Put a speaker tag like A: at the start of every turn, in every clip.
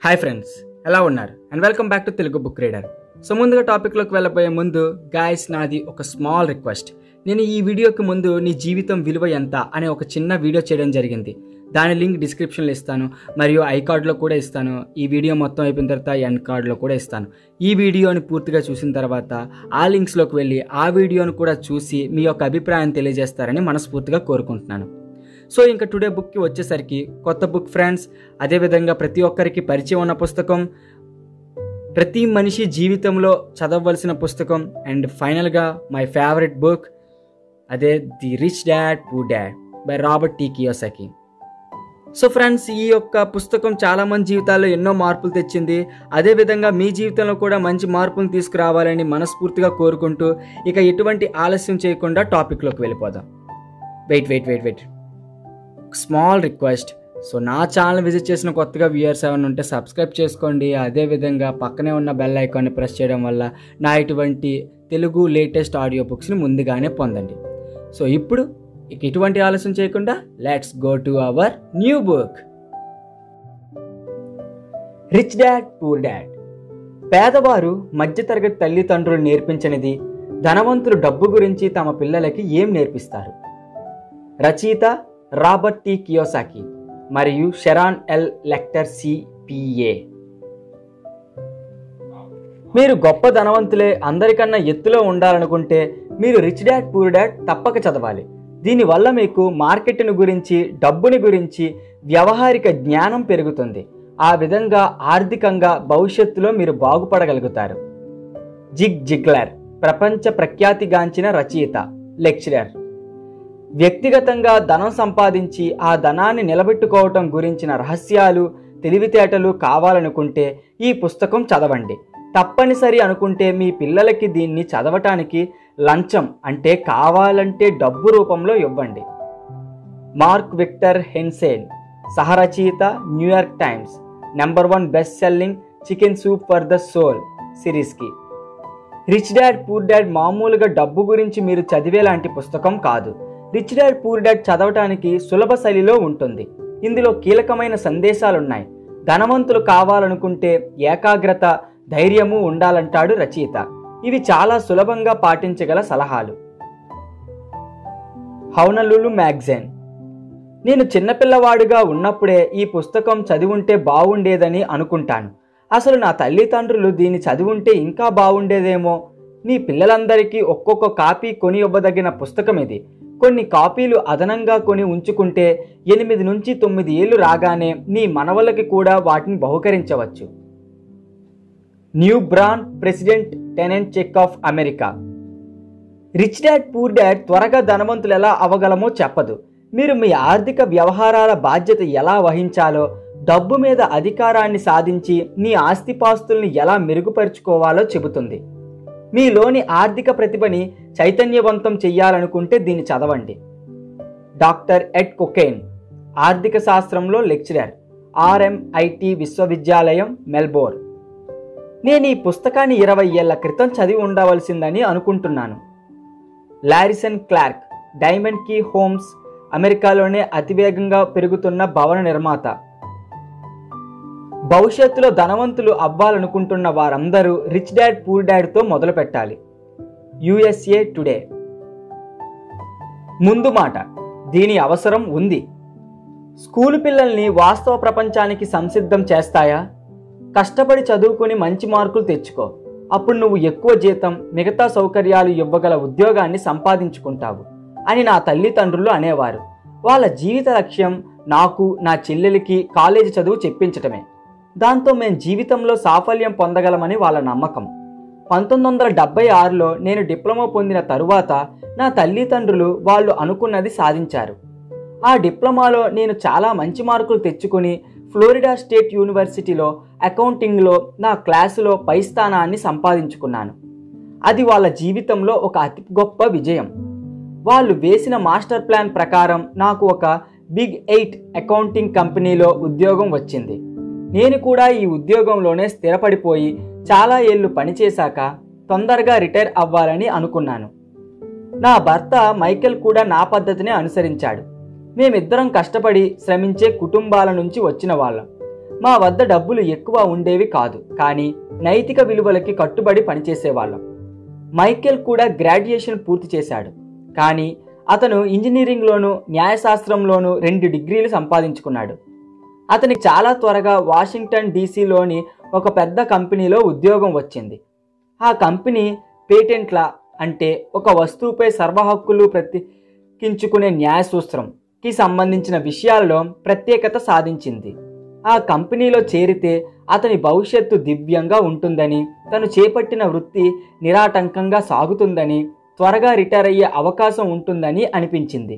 A: hi friends ఎలా ఉన్నారు and welcome back to Telugu book reader so ముందుగా టాపిక్లోకి వెళ్ళబోయే ముందు గాయస్ నాది ఒక స్మాల్ రిక్వెస్ట్ నేను ఈ వీడియోకి ముందు నీ జీవితం విలువ ఎంత అనే ఒక చిన్న వీడియో చేయడం జరిగింది దాని లింక్ డిస్క్రిప్షన్లో ఇస్తాను మరియు ఐ కార్డ్లో కూడా ఇస్తాను ఈ వీడియో మొత్తం అయిపోయిన తర్వాత ఎండ్ కార్డ్లో కూడా ఇస్తాను ఈ వీడియోని పూర్తిగా చూసిన తర్వాత ఆ లింక్స్లోకి వెళ్ళి ఆ వీడియోను కూడా చూసి మీ యొక్క అభిప్రాయం తెలియజేస్తారని మనస్ఫూర్తిగా కోరుకుంటున్నాను సో ఇంకా టుడే బుక్కి వచ్చేసరికి కొత్త బుక్ ఫ్రెండ్స్ అదేవిధంగా ప్రతి ఒక్కరికి పరిచయం ఉన్న పుస్తకం ప్రతి మనిషి జీవితంలో చదవవలసిన పుస్తకం అండ్ ఫైనల్గా మై ఫేవరెట్ బుక్ అదే the rich dad poor dad by Robert T Kiyosaki so friends ఈ యొక్క పుస్తకం చాలా మంది జీవితాల్లో ఎన్నో మార్పులు తెచ్చింది అదేవిధంగా మీ జీవితంలో కూడా మంచి మార్పులు తీసుకురావాలని మనస్ఫూర్తిగా కోరుకుంటూ ఇక ఎటువంటి ఆలస్యం చేయకుండా టాపిక్లోకి వెళ్ళిపోదాం wait wait wait wait small request so నా ఛానల్ విజిట్ చేసిన కొత్తగా వ్యూయర్స్ ఏమైనా ఉంటే సబ్స్క్రైబ్ చేసుకోండి అదేవిధంగా పక్కనే ఉన్న బెల్ ఐకాన్ని ప్రెస్ చేయడం వల్ల నా ఇటువంటి తెలుగు లేటెస్ట్ ఆడియో బుక్స్ని ముందుగానే పొందండి సో ఇప్పుడు ఇక ఎటువంటి ఆలస్యం చేయకుండా let's go to our new book rich dad poor dad పేదవారు మధ్యతరగతి తల్లిదండ్రులు నేర్పించనిది ధనవంతులు డబ్బు గురించి తమ పిల్లలకి ఏం నేర్పిస్తారు రచయిత రాబర్ట్ టి కియోసాకి మరియు షెరాన్ ఎల్ లెక్టర్ సిపిఏ మీరు గొప్ప ధనవంతులే అందరికన్నా ఎత్తులో ఉండాలనుకుంటే మీరు రిచ్ డాడ్ పూర్ డాడ్ తప్పక చదవాలి దీనివల్ల మీకు మార్కెట్ను గురించి డబ్బుని గురించి వ్యవహారిక జ్ఞానం పెరుగుతుంది ఆ విధంగా ఆర్థికంగా భవిష్యత్తులో మీరు బాగుపడగలుగుతారు జిగ్ జిగ్లర్ ప్రపంచ ప్రఖ్యాతిగాంచిన రచయిత లెక్చరర్ వ్యక్తిగతంగా ధనం సంపాదించి ఆ ధనాన్ని నిలబెట్టుకోవటం గురించిన రహస్యాలు తెలివితేటలు కావాలనుకుంటే ఈ పుస్తకం చదవండి తప్పనిసరి అనుకుంటే మీ పిల్లలకి దీన్ని చదవటానికి లంచం అంటే కావాలంటే డబ్బు రూపంలో ఇవ్వండి మార్క్ విక్టర్ హెన్సేన్ సహరచయిత New York Times number one best selling chicken soup for the soul సిరీస్కి రిచ్ డాడ్ పూర్ డాడ్ మామూలుగా డబ్బు గురించి మీరు చదివేలాంటి పుస్తకం కాదు రిచ్ డాడ్ పూర్ డాడ్ చదవటానికి సులభ శైలిలో ఉంటుంది ఇందులో కీలకమైన సందేశాలున్నాయి ధనవంతులు కావాలనుకుంటే ఏకాగ్రత ధైర్యము ఉండాలంటాడు రచయిత ఇవి చాలా సులభంగా పాటించగల సలహాలు హౌనలులు మ్యాగజైన్ నేను చిన్నపిల్లవాడుగా ఉన్నప్పుడే ఈ పుస్తకం చదివుంటే బాగుండేదని అనుకుంటాను అసలు నా తల్లిదండ్రులు దీన్ని చదివుంటే ఇంకా బాగుండేదేమో నీ పిల్లలందరికీ ఒక్కొక్క కాపీ కొని ఇవ్వదగిన పుస్తకం ఇది కొన్ని కాపీలు అదనంగా కొని ఉంచుకుంటే ఎనిమిది నుంచి తొమ్మిది ఏళ్ళు రాగానే నీ మనవలకి కూడా వాటిని బహుకరించవచ్చు new brand president tenant check of America rich dad poor dad త్వరగా ధనవంతులు ఎలా అవగలమో చెప్పదు మీరు మీ ఆర్థిక వ్యవహారాల బాధ్యత ఎలా వహించాలో డబ్బు మీద అధికారాన్ని సాధించి మీ ఆస్తిపాస్తుల్ని ఎలా మెరుగుపరుచుకోవాలో చెబుతుంది మీలోని ఆర్థిక ప్రతిభని చైతన్యవంతం చెయ్యాలనుకుంటే దీన్ని చదవండి డాక్టర్ ఎడ్ కొకెయిన్ ఆర్థిక శాస్త్రంలో లెక్చరర్ ఆర్ఎంఐటి విశ్వవిద్యాలయం మెల్బోర్న్ నేను ఈ పుస్తకాన్ని ఇరవై ఏళ్ల క్రితం చదివి ఉండవలసిందని అనుకుంటున్నాను Larrison Clark Diamond Key Homes అమెరికాలోనే అతివేగంగా పెరుగుతున్న భవన నిర్మాత భవిష్యత్తులో ధనవంతులు అవ్వాలనుకుంటున్న వారందరూ రిచ్ డాడ్ పూర్ డాడ్తో మొదలు పెట్టాలి యుఎస్ఏ టుడే ముందు మాట దీని అవసరం ఉంది స్కూలు పిల్లల్ని వాస్తవ ప్రపంచానికి సంసిద్ధం చేస్తాయా కష్టపడి చదువుకుని మంచి మార్కులు తెచ్చుకో అప్పుడు నువ్వు ఎక్కువ జీతం మిగతా సౌకర్యాలు ఇవ్వగల ఉద్యోగాన్ని సంపాదించుకుంటావు అని నా తల్లిదండ్రులు అనేవారు వాళ్ళ జీవిత లక్ష్యం నాకు నా చెల్లెలికి కాలేజీ చదువు చెప్పించటమే దాంతో మేం జీవితంలో సాఫల్యం పొందగలమని వాళ్ళ నమ్మకం పంతొమ్మిది వందల డెబ్బై ఆరులో నేను డిప్లొమా పొందిన తరువాత నా తల్లిదండ్రులు వాళ్ళు అనుకున్నది సాధించారు ఆ డిప్లొమాలో నేను చాలా మంచి మార్కులు తెచ్చుకొని ఫ్లోరిడా స్టేట్ యూనివర్సిటీలో అకౌంటింగ్లో నా క్లాసులో పై స్థానాన్ని సంపాదించుకున్నాను అది వాళ్ళ జీవితంలో ఒక అతి గొప్ప విజయం వాళ్ళు వేసిన మాస్టర్ ప్లాన్ ప్రకారం నాకు ఒక బిగ్ ఎయిట్ అకౌంటింగ్ కంపెనీలో ఉద్యోగం వచ్చింది నేను కూడా ఈ ఉద్యోగంలోనే స్థిరపడిపోయి చాలా ఏళ్ళు పనిచేశాక తొందరగా రిటైర్ అవ్వాలని అనుకున్నాను నా భర్త మైకేల్ కూడా నా పద్ధతిని అనుసరించాడు మేమిద్దరం కష్టపడి శ్రమించే కుటుంబాల నుంచి వచ్చిన వాళ్ళం మా వద్ద డబ్బులు ఎక్కువ ఉండేవి కాదు కానీ నైతిక విలువలకి కట్టుబడి పనిచేసేవాళ్ళం మైకేల్ కూడా గ్రాడ్యుయేషన్ పూర్తి చేశాడు కానీ అతను ఇంజనీరింగ్లోను న్యాయశాస్త్రంలోను రెండు డిగ్రీలు సంపాదించుకున్నాడు అతనికి చాలా త్వరగా వాషింగ్టన్ డీసీలోని ఒక పెద్ద కంపెనీలో ఉద్యోగం వచ్చింది ఆ కంపెనీ పేటెంట్ల అంటే ఒక వస్తువుపై సర్వహక్కులు ప్రతికించుకునే న్యాయసూత్రంకి సంబంధించిన విషయాల్లో ప్రత్యేకత సాధించింది ఆ కంపెనీలో చేరితే అతని భవిష్యత్తు దివ్యంగా ఉంటుందని తను చేపట్టిన వృత్తి నిరాటంకంగా సాగుతుందని త్వరగా రిటైర్ అయ్యే అవకాశం ఉంటుందని అనిపించింది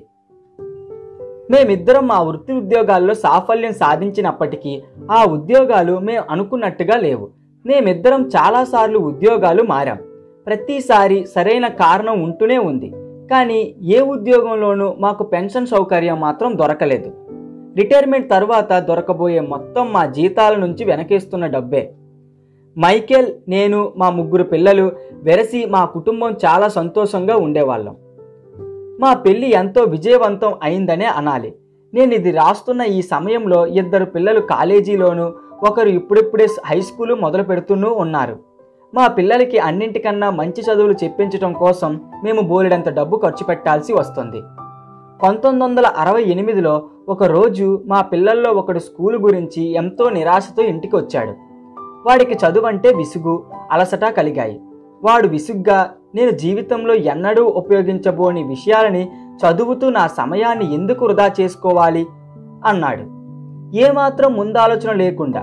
A: మేమిద్దరం మా వృత్తి ఉద్యోగాల్లో సాఫల్యం సాధించినప్పటికీ ఆ ఉద్యోగాలు మేము అనుకున్నట్టుగా లేవు మేమిద్దరం చాలాసార్లు ఉద్యోగాలు మారాం ప్రతిసారి సరైన కారణం ఉంటూనే ఉంది కానీ ఏ ఉద్యోగంలోనూ మాకు పెన్షన్ సౌకర్యం మాత్రం దొరకలేదు రిటైర్మెంట్ తర్వాత దొరకబోయే మొత్తం మా జీతాల నుంచి వెనకేస్తున్న డబ్బే మైకేల్ నేను మా ముగ్గురు పిల్లలు వెరసి మా కుటుంబం చాలా సంతోషంగా ఉండేవాళ్ళం మా పెళ్లి ఎంతో విజయవంతం అయిందనే అనాలి నేను ఇది రాస్తున్న ఈ సమయంలో ఇద్దరు పిల్లలు కాలేజీలోను ఒకరు ఇప్పుడిప్పుడే హై స్కూలు మొదలు పెడుతూనూ ఉన్నారు మా పిల్లలకి అన్నింటికన్నా మంచి చదువులు చెప్పించడం కోసం మేము బోలెడంత డబ్బు ఖర్చు పెట్టాల్సి వస్తుంది పంతొమ్మిది వందల అరవై ఎనిమిదిలో ఒక రోజు మా పిల్లల్లో ఒకడు స్కూలు గురించి ఎంతో నిరాశతో ఇంటికి వచ్చాడు వాడికి చదువు అంటే విసుగు అలసట కలిగాయి వాడు విసుగ్గా నేను జీవితంలో ఎన్నడూ ఉపయోగించబోని విషయాలని చదువుతూ నా సమయాన్ని ఎందుకు వృధా చేసుకోవాలి అన్నాడు ఏమాత్రం ముందాలోచన లేకుండా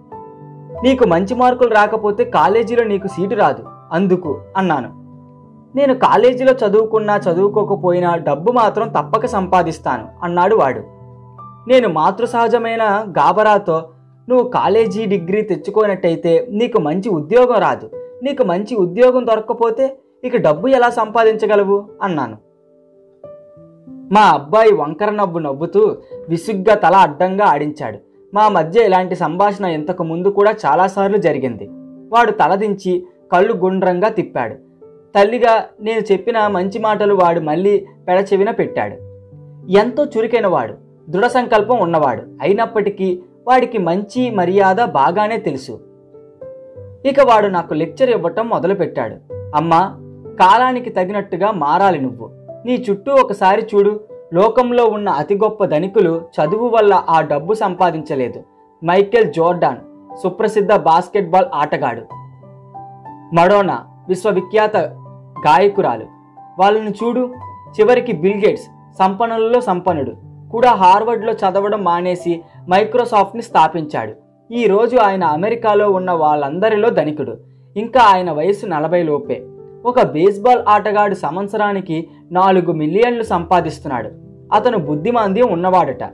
A: నీకు మంచి మార్కులు రాకపోతే కాలేజీలో నీకు సీటు రాదు అందుకు అన్నాను నేను కాలేజీలో చదువుకున్నా చదువుకోకపోయినా డబ్బు మాత్రం తప్పక సంపాదిస్తాను అన్నాడు వాడు నేను మాతృ సహజమైన గాబరాతో నువ్వు కాలేజీ డిగ్రీ తెచ్చుకోనట్టయితే నీకు మంచి ఉద్యోగం రాదు నీకు మంచి ఉద్యోగం దొరక్కపోతే ఇక డబ్బు ఎలా సంపాదించగలవు అన్నాను మా అబ్బాయి వంకర నవ్వు నవ్వుతూ విసుగ్గా తల అడ్డంగా ఆడించాడు మా మధ్య ఇలాంటి సంభాషణ ఇంతకు ముందు కూడా చాలాసార్లు జరిగింది వాడు తలదించి కళ్ళు గుండ్రంగా తిప్పాడు తల్లిగా నేను చెప్పిన మంచి మాటలు వాడు మళ్ళీ పెడచెవిన పెట్టాడు ఎంతో చురుకైన వాడు దృఢ సంకల్పం ఉన్నవాడు అయినప్పటికీ వాడికి మంచి మర్యాద బాగానే తెలుసు ఇక వాడు నాకు లెక్చర్ ఇవ్వటం మొదలుపెట్టాడు అమ్మా కాలానికి తగినట్టుగా మారాలి నువ్వు నీ చుట్టూ ఒకసారి చూడు లోకంలో ఉన్న అతి గొప్ప ధనికులు చదువు వల్ల ఆ డబ్బు సంపాదించలేదు మైకేల్ జోర్డాన్ సుప్రసిద్ధ బాస్కెట్బాల్ ఆటగాడు మడోనా విశ్వవిఖ్యాత గాయకురాలు వాళ్ళని చూడు చివరికి బిల్ గేట్స్ సంపన్నులలో సంపన్నుడు కూడా హార్వర్డ్లో చదవడం మానేసి మైక్రోసాఫ్ట్ని స్థాపించాడు ఈ రోజు ఆయన అమెరికాలో ఉన్న వాళ్ళందరిలో ధనికుడు ఇంకా ఆయన వయసు నలభై లోపే ఒక బేస్బాల్ ఆటగాడు సంవత్సరానికి నాలుగు మిలియన్లు సంపాదిస్తున్నాడు అతను బుద్ధిమాంద్యం ఉన్నవాడట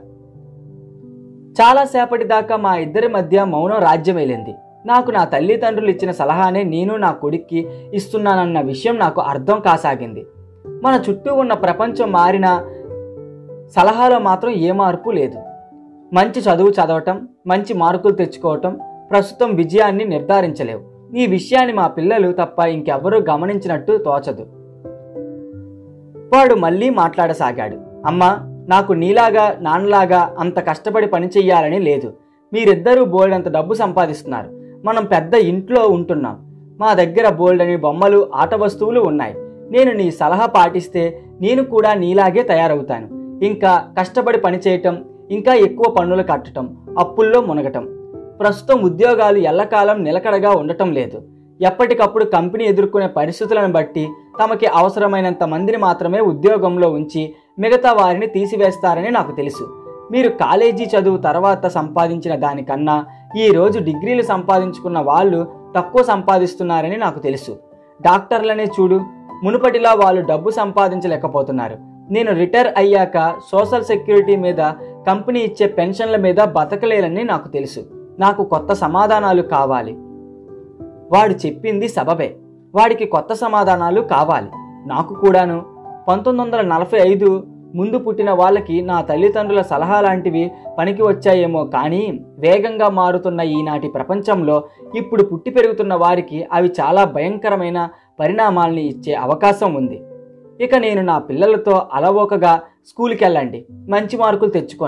A: చాలాసేపటి దాకా మా ఇద్దరి మధ్య మౌనం రాజ్యమేలింది నాకు నా తల్లిదండ్రులు ఇచ్చిన సలహానే నేను నా కొడుక్కి ఇస్తున్నానన్న విషయం నాకు అర్థం కాసాగింది మన చుట్టూ ఉన్న ప్రపంచం మారిన సలహాలో మాత్రం ఏ మార్పు లేదు మంచి చదువు చదవటం మంచి మార్కులు తెచ్చుకోవటం ప్రస్తుతం విజయాన్ని నిర్ధారించలేవు ఈ విషయాన్ని మా పిల్లలు తప్ప ఇంకెవ్వరూ గమనించినట్టు తోచదు వాడు మళ్ళీ మాట్లాడసాగాడు అమ్మా నాకు నీలాగా నాన్నలాగా అంత కష్టపడి పని చెయ్యాలని లేదు మీరిద్దరూ బోల్డంత డబ్బు సంపాదిస్తున్నారు మనం పెద్ద ఇంట్లో ఉంటున్నాం మా దగ్గర బోల్డని బొమ్మలు ఆట వస్తువులు ఉన్నాయి నేను నీ సలహా పాటిస్తే నేను కూడా నీలాగే తయారవుతాను ఇంకా కష్టపడి పనిచేయటం ఇంకా ఎక్కువ పన్నులు కట్టడం అప్పుల్లో మునగటం ప్రస్తుతం ఉద్యోగాలు ఎల్లకాలం నిలకడగా ఉండటం లేదు ఎప్పటికప్పుడు కంపెనీ ఎదుర్కొనే పరిస్థితులను బట్టి తమకి అవసరమైనంత మందిని మాత్రమే ఉద్యోగంలో ఉంచి మిగతా వారిని తీసివేస్తారని నాకు తెలుసు మీరు కాలేజీ చదువు తర్వాత సంపాదించిన దానికన్నా ఈ రోజు డిగ్రీలు సంపాదించుకున్న వాళ్ళు తక్కువ సంపాదిస్తున్నారని నాకు తెలుసు డాక్టర్లనే చూడు మునుపటిలా వాళ్ళు డబ్బు సంపాదించలేకపోతున్నారు నేను రిటైర్ అయ్యాక సోషల్ సెక్యూరిటీ మీద కంపెనీ ఇచ్చే పెన్షన్ల మీద బతకలేనని నాకు తెలుసు నాకు కొత్త సమాధానాలు కావాలి వాడు చెప్పింది సబబే వాడికి కొత్త సమాధానాలు కావాలి నాకు కూడాను పంతొమ్మిది వందల నలభై ఐదు ముందు పుట్టిన వాళ్ళకి నా తల్లిదండ్రుల సలహా లాంటివి పనికి వచ్చాయేమో కానీ వేగంగా మారుతున్న ఈనాటి ప్రపంచంలో ఇప్పుడు పుట్టి పెరుగుతున్న వారికి అవి చాలా భయంకరమైన పరిణామాల్ని ఇచ్చే అవకాశం ఉంది ఇక నేను నా పిల్లలతో అలవోకగా స్కూల్కి వెళ్ళండి మంచి మార్కులు తెచ్చుకోండి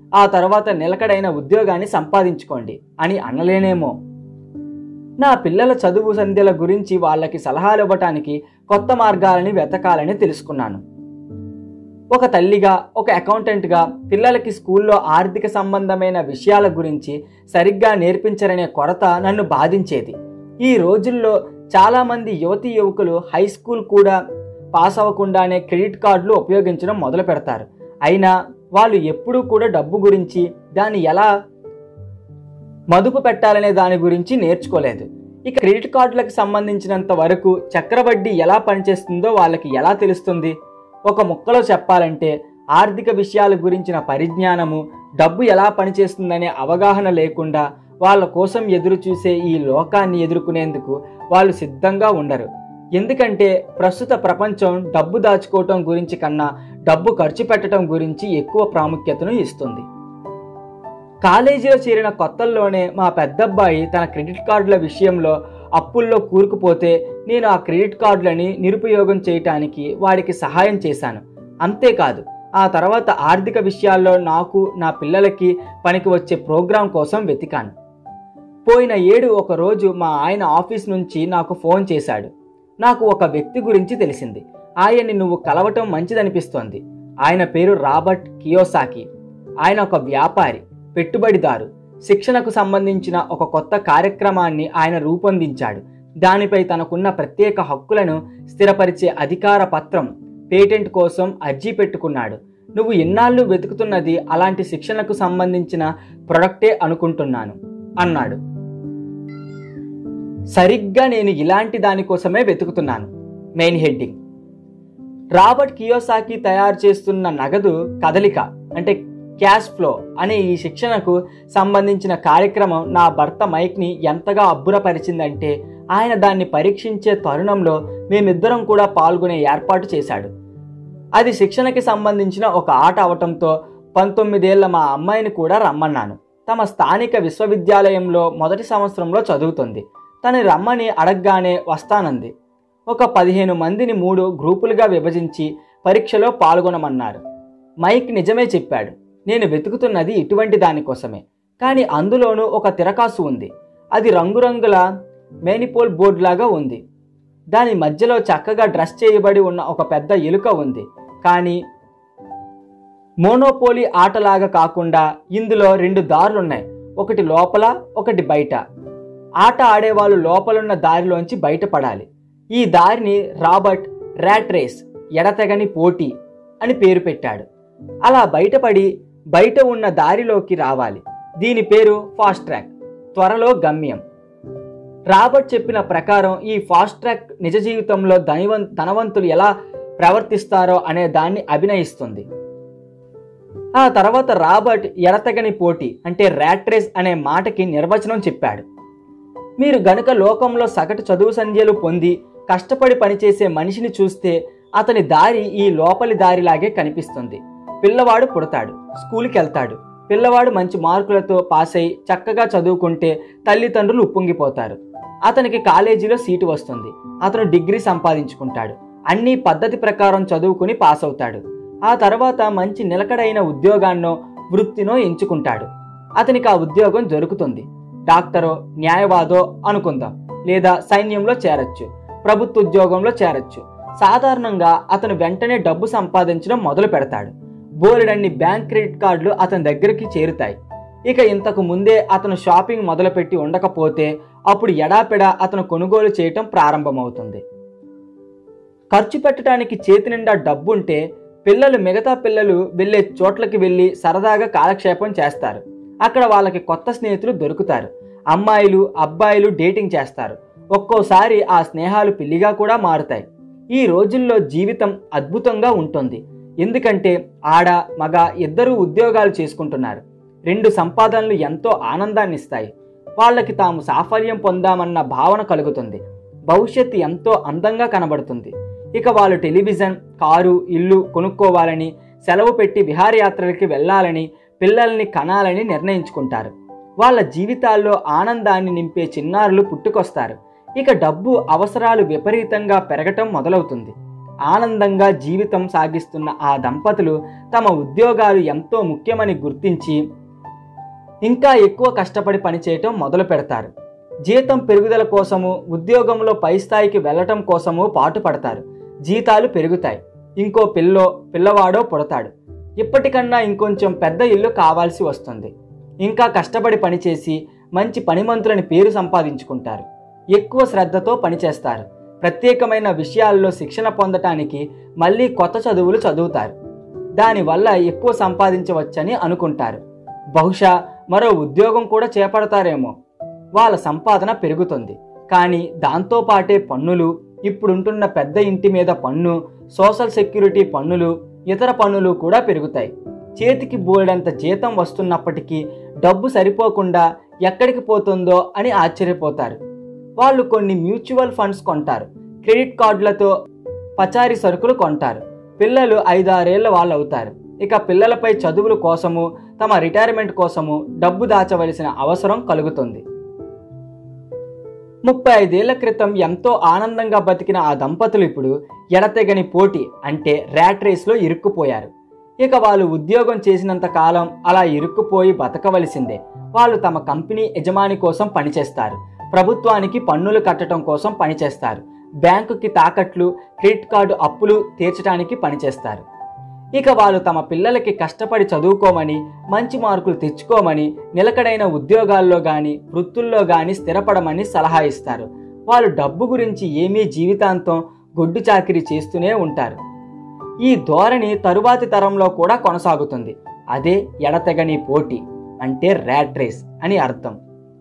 A: ఆ తర్వాత నిలకడైన ఉద్యోగాన్ని సంపాదించుకోండి అని అనలేనేమో నా పిల్లల చదువు సంధ్యల గురించి వాళ్ళకి సలహాలు ఇవ్వటానికి కొత్త మార్గాలని వెతకాలని తెలుసుకున్నాను ఒక తల్లిగా ఒక అకౌంటెంట్గా పిల్లలకి స్కూల్లో ఆర్థిక సంబంధమైన విషయాల గురించి సరిగ్గా నేర్పించరనే కొరత నన్ను బాధించేది ఈ రోజుల్లో చాలామంది యువతీ యువకులు హై స్కూల్ కూడా పాస్ అవ్వకుండానే క్రెడిట్ కార్డులు ఉపయోగించడం మొదలు పెడతారు అయినా వాళ్ళు ఎప్పుడూ కూడా డబ్బు గురించి దాన్ని ఎలా మదుపు పెట్టాలనే దాని గురించి నేర్చుకోలేదు ఇక క్రెడిట్ కార్డులకు సంబంధించినంత వరకు చక్రవడ్డీ ఎలా పనిచేస్తుందో వాళ్ళకి ఎలా తెలుస్తుంది ఒక ముక్కలో చెప్పాలంటే ఆర్థిక విషయాల గురించిన పరిజ్ఞానము డబ్బు ఎలా పనిచేస్తుందనే అవగాహన లేకుండా వాళ్ళ కోసం ఎదురు చూసే ఈ లోకాన్ని ఎదుర్కొనేందుకు వాళ్ళు సిద్ధంగా ఉండరు ఎందుకంటే ప్రస్తుత ప్రపంచం డబ్బు దాచుకోవటం గురించి కన్నా డబ్బు ఖర్చు పెట్టడం గురించి ఎక్కువ ప్రాముఖ్యతను ఇస్తుంది కాలేజీలో చేరిన కొత్తల్లోనే మా పెద్దబ్బాయి తన క్రెడిట్ కార్డుల విషయంలో అప్పుల్లో కూరుకుపోతే నేను ఆ క్రెడిట్ కార్డులని నిరుపయోగం చేయటానికి వాడికి సహాయం చేశాను అంతేకాదు ఆ తర్వాత ఆర్థిక విషయాల్లో నాకు నా పిల్లలకి పనికి వచ్చే ప్రోగ్రాం కోసం వెతికాను పోయిన ఏడు ఒక రోజు మా ఆయన ఆఫీస్ నుంచి నాకు ఫోన్ చేశాడు నాకు ఒక వ్యక్తి గురించి తెలిసింది ఆయన్ని నువ్వు కలవటం మంచిదనిపిస్తోంది ఆయన పేరు రాబర్ట్ కియోసాకి ఆయన ఒక వ్యాపారి పెట్టుబడిదారు శిక్షణకు సంబంధించిన ఒక కొత్త కార్యక్రమాన్ని ఆయన రూపొందించాడు దానిపై తనకున్న ప్రత్యేక హక్కులను స్థిరపరిచే అధికార పత్రం పేటెంట్ కోసం అర్జీ పెట్టుకున్నాడు నువ్వు ఎన్నాళ్ళు వెతుకుతున్నది అలాంటి శిక్షణకు సంబంధించిన ప్రొడక్టే అనుకుంటున్నాను అన్నాడు సరిగ్గా నేను ఇలాంటి దానికోసమే వెతుకుతున్నాను మెయిన్ హెడ్డింగ్ రాబర్ట్ కియోసాకి తయారు చేస్తున్న నగదు కదలిక అంటే క్యాష్ ఫ్లో అనే ఈ శిక్షణకు సంబంధించిన కార్యక్రమం నా భర్త మైక్ని ఎంతగా అబ్బురపరిచిందంటే ఆయన దాన్ని పరీక్షించే తరుణంలో మేమిద్దరం కూడా పాల్గొనే ఏర్పాటు చేశాడు అది శిక్షణకి సంబంధించిన ఒక ఆట అవటంతో పంతొమ్మిదేళ్ల మా అమ్మాయిని కూడా రమ్మన్నాను తమ స్థానిక విశ్వవిద్యాలయంలో మొదటి సంవత్సరంలో చదువుతుంది తను రమ్మని అడగగానే వస్తానంది ఒక పదిహేను మందిని మూడు గ్రూపులుగా విభజించి పరీక్షలో పాల్గొనమన్నారు మైక్ నిజమే చెప్పాడు నేను వెతుకుతున్నది ఇటువంటి దానికోసమే కానీ అందులోనూ ఒక తిరకాసు ఉంది అది రంగురంగుల మేనిపోల్ బోర్డ్ లాగా ఉంది దాని మధ్యలో చక్కగా డ్రెస్ చేయబడి ఉన్న ఒక పెద్ద ఎలుక ఉంది కానీ మోనోపోలీ ఆటలాగా కాకుండా ఇందులో రెండు దారులున్నాయి ఒకటి లోపల ఒకటి బయట ఆట ఆడేవాళ్ళు లోపలున్న దారిలోంచి బయటపడాలి ఈ దారిని రాబర్ట్ ర్యాట్ రేస్ ఎడతెగని పోటీ అని పేరు పెట్టాడు అలా బయటపడి బయట ఉన్న దారిలోకి రావాలి దీని పేరు ఫాస్ట్ ట్రాక్ త్వరలో గమ్యం రాబర్ట్ చెప్పిన ప్రకారం ఈ ఫాస్ట్ ట్రాక్ నిజ జీవితంలో ధనివం ధనవంతులు ఎలా ప్రవర్తిస్తారో అనే దాన్ని అభినయిస్తుంది ఆ తర్వాత రాబర్ట్ ఎడతెగని పోటీ అంటే ర్యాట్ రేస్ అనే మాటకి నిర్వచనం చెప్పాడు మీరు గనుక లోకంలో సగటు చదువు సంధ్యలు పొంది కష్టపడి పనిచేసే మనిషిని చూస్తే అతని దారి ఈ లోపలి దారిలాగే కనిపిస్తుంది పిల్లవాడు పుడతాడు స్కూల్కి వెళ్తాడు పిల్లవాడు మంచి మార్కులతో పాస్ అయి చక్కగా చదువుకుంటే తల్లిదండ్రులు ఉప్పొంగిపోతారు అతనికి కాలేజీలో సీటు వస్తుంది అతను డిగ్రీ సంపాదించుకుంటాడు అన్ని పద్ధతి ప్రకారం చదువుకుని పాస్ అవుతాడు ఆ తర్వాత మంచి నిలకడైన ఉద్యోగాన్నో వృత్తినో ఎంచుకుంటాడు అతనికి ఆ ఉద్యోగం దొరుకుతుంది డాక్టరో న్యాయవాదో అనుకుందాం లేదా సైన్యంలో చేరొచ్చు ప్రభుత్వ ఉద్యోగంలో చేరొచ్చు సాధారణంగా అతను వెంటనే డబ్బు సంపాదించడం మొదలు పెడతాడు బోలెడన్ని బ్యాంక్ క్రెడిట్ కార్డులు అతని దగ్గరికి చేరుతాయి ఇక ఇంతకు ముందే అతను షాపింగ్ మొదలుపెట్టి ఉండకపోతే అప్పుడు ఎడాపెడా అతను కొనుగోలు చేయటం ప్రారంభమవుతుంది ఖర్చు పెట్టడానికి చేతి నిండా డబ్బుంటే పిల్లలు మిగతా పిల్లలు వెళ్ళే చోట్లకి వెళ్ళి సరదాగా కాలక్షేపం చేస్తారు అక్కడ వాళ్ళకి కొత్త స్నేహితులు దొరుకుతారు అమ్మాయిలు అబ్బాయిలు డేటింగ్ చేస్తారు ఒక్కోసారి ఆ స్నేహాలు పిల్లిగా కూడా మారుతాయి ఈ రోజుల్లో జీవితం అద్భుతంగా ఉంటుంది ఎందుకంటే ఆడ మగ ఇద్దరూ ఉద్యోగాలు చేసుకుంటున్నారు రెండు సంపాదనలు ఎంతో ఆనందాన్ని ఇస్తాయి వాళ్ళకి తాము సాఫల్యం పొందామన్న భావన కలుగుతుంది భవిష్యత్తు ఎంతో అందంగా కనబడుతుంది ఇక వాళ్ళు టెలివిజన్ కారు ఇల్లు కొనుక్కోవాలని సెలవు పెట్టి విహారయాత్రలకి వెళ్ళాలని పిల్లల్ని కనాలని నిర్ణయించుకుంటారు వాళ్ళ జీవితాల్లో ఆనందాన్ని నింపే చిన్నారులు పుట్టుకొస్తారు ఇక డబ్బు అవసరాలు విపరీతంగా పెరగటం మొదలవుతుంది ఆనందంగా జీవితం సాగిస్తున్న ఆ దంపతులు తమ ఉద్యోగాలు ఎంతో ముఖ్యమని గుర్తించి ఇంకా ఎక్కువ కష్టపడి పనిచేయటం మొదలు పెడతారు జీతం పెరుగుదల కోసము ఉద్యోగంలో పై స్థాయికి వెళ్ళటం కోసము పాటుపడతారు జీతాలు పెరుగుతాయి ఇంకో పిల్లో పిల్లవాడో పుడతాడు ఇప్పటికన్నా ఇంకొంచెం పెద్ద ఇల్లు కావాల్సి వస్తుంది ఇంకా కష్టపడి పనిచేసి మంచి పనిమంతులని పేరు సంపాదించుకుంటారు ఎక్కువ శ్రద్ధతో పనిచేస్తారు ప్రత్యేకమైన విషయాల్లో శిక్షణ పొందటానికి మళ్ళీ కొత్త చదువులు చదువుతారు దానివల్ల ఎక్కువ సంపాదించవచ్చని అనుకుంటారు బహుశా మరో ఉద్యోగం కూడా చేపడతారేమో వాళ్ళ సంపాదన పెరుగుతుంది కానీ దాంతోపాటే పన్నులు ఇప్పుడుంటున్న పెద్ద ఇంటి మీద పన్ను సోషల్ సెక్యూరిటీ పన్నులు ఇతర పన్నులు కూడా పెరుగుతాయి చేతికి బోలెడంత జీతం వస్తున్నప్పటికీ డబ్బు సరిపోకుండా ఎక్కడికి పోతుందో అని ఆశ్చర్యపోతారు వాళ్ళు కొన్ని మ్యూచువల్ ఫండ్స్ కొంటారు క్రెడిట్ కార్డులతో పచారీ సరుకులు కొంటారు పిల్లలు ఐదారేళ్ల వాళ్ళు అవుతారు ఇక పిల్లలపై చదువుల కోసము తమ రిటైర్మెంట్ కోసము డబ్బు దాచవలసిన అవసరం కలుగుతుంది ముప్పై ఐదేళ్ల క్రితం ఎంతో ఆనందంగా బతికిన ఆ దంపతులు ఇప్పుడు ఎడతెగని పోటీ అంటే ర్యాట్ రేస్లో ఇరుక్కుపోయారు ఇక వాళ్ళు ఉద్యోగం చేసినంత కాలం అలా ఇరుక్కుపోయి బతకవలసిందే వాళ్ళు తమ కంపెనీ యజమాని కోసం పనిచేస్తారు ప్రభుత్వానికి పన్నులు కట్టడం కోసం పనిచేస్తారు బ్యాంకుకి తాకట్లు క్రెడిట్ కార్డు అప్పులు తీర్చడానికి పనిచేస్తారు ఇక వాళ్ళు తమ పిల్లలకి కష్టపడి చదువుకోమని మంచి మార్కులు తెచ్చుకోమని నిలకడైన ఉద్యోగాల్లో కానీ వృత్తుల్లో కానీ స్థిరపడమని సలహా ఇస్తారు వాళ్ళు డబ్బు గురించి ఏమీ జీవితాంతం గొడ్డు చాకిరీ చేస్తూనే ఉంటారు ఈ ధోరణి తరువాతి తరంలో కూడా కొనసాగుతుంది అదే ఎడతెగని పోటీ అంటే ర్యాట్ రేస్ అని అర్థం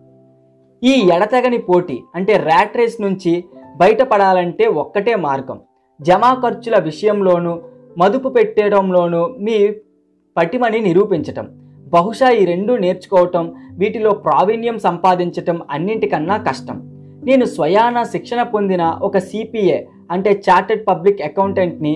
A: ఈ ఎడతెగని పోటీ అంటే ర్యాట్ రేస్ నుంచి బయటపడాలంటే ఒక్కటే మార్గం జమా ఖర్చుల విషయంలోనూ మదుపు పెట్టడంలోనూ మీ పటిమని నిరూపించటం బహుశా ఈ రెండు నేర్చుకోవటం వీటిలో ప్రావీణ్యం సంపాదించటం అన్నింటికన్నా కష్టం నేను స్వయాన శిక్షణ పొందిన ఒక సిపిఏ అంటే చార్టెడ్ పబ్లిక్ అకౌంటెంట్ని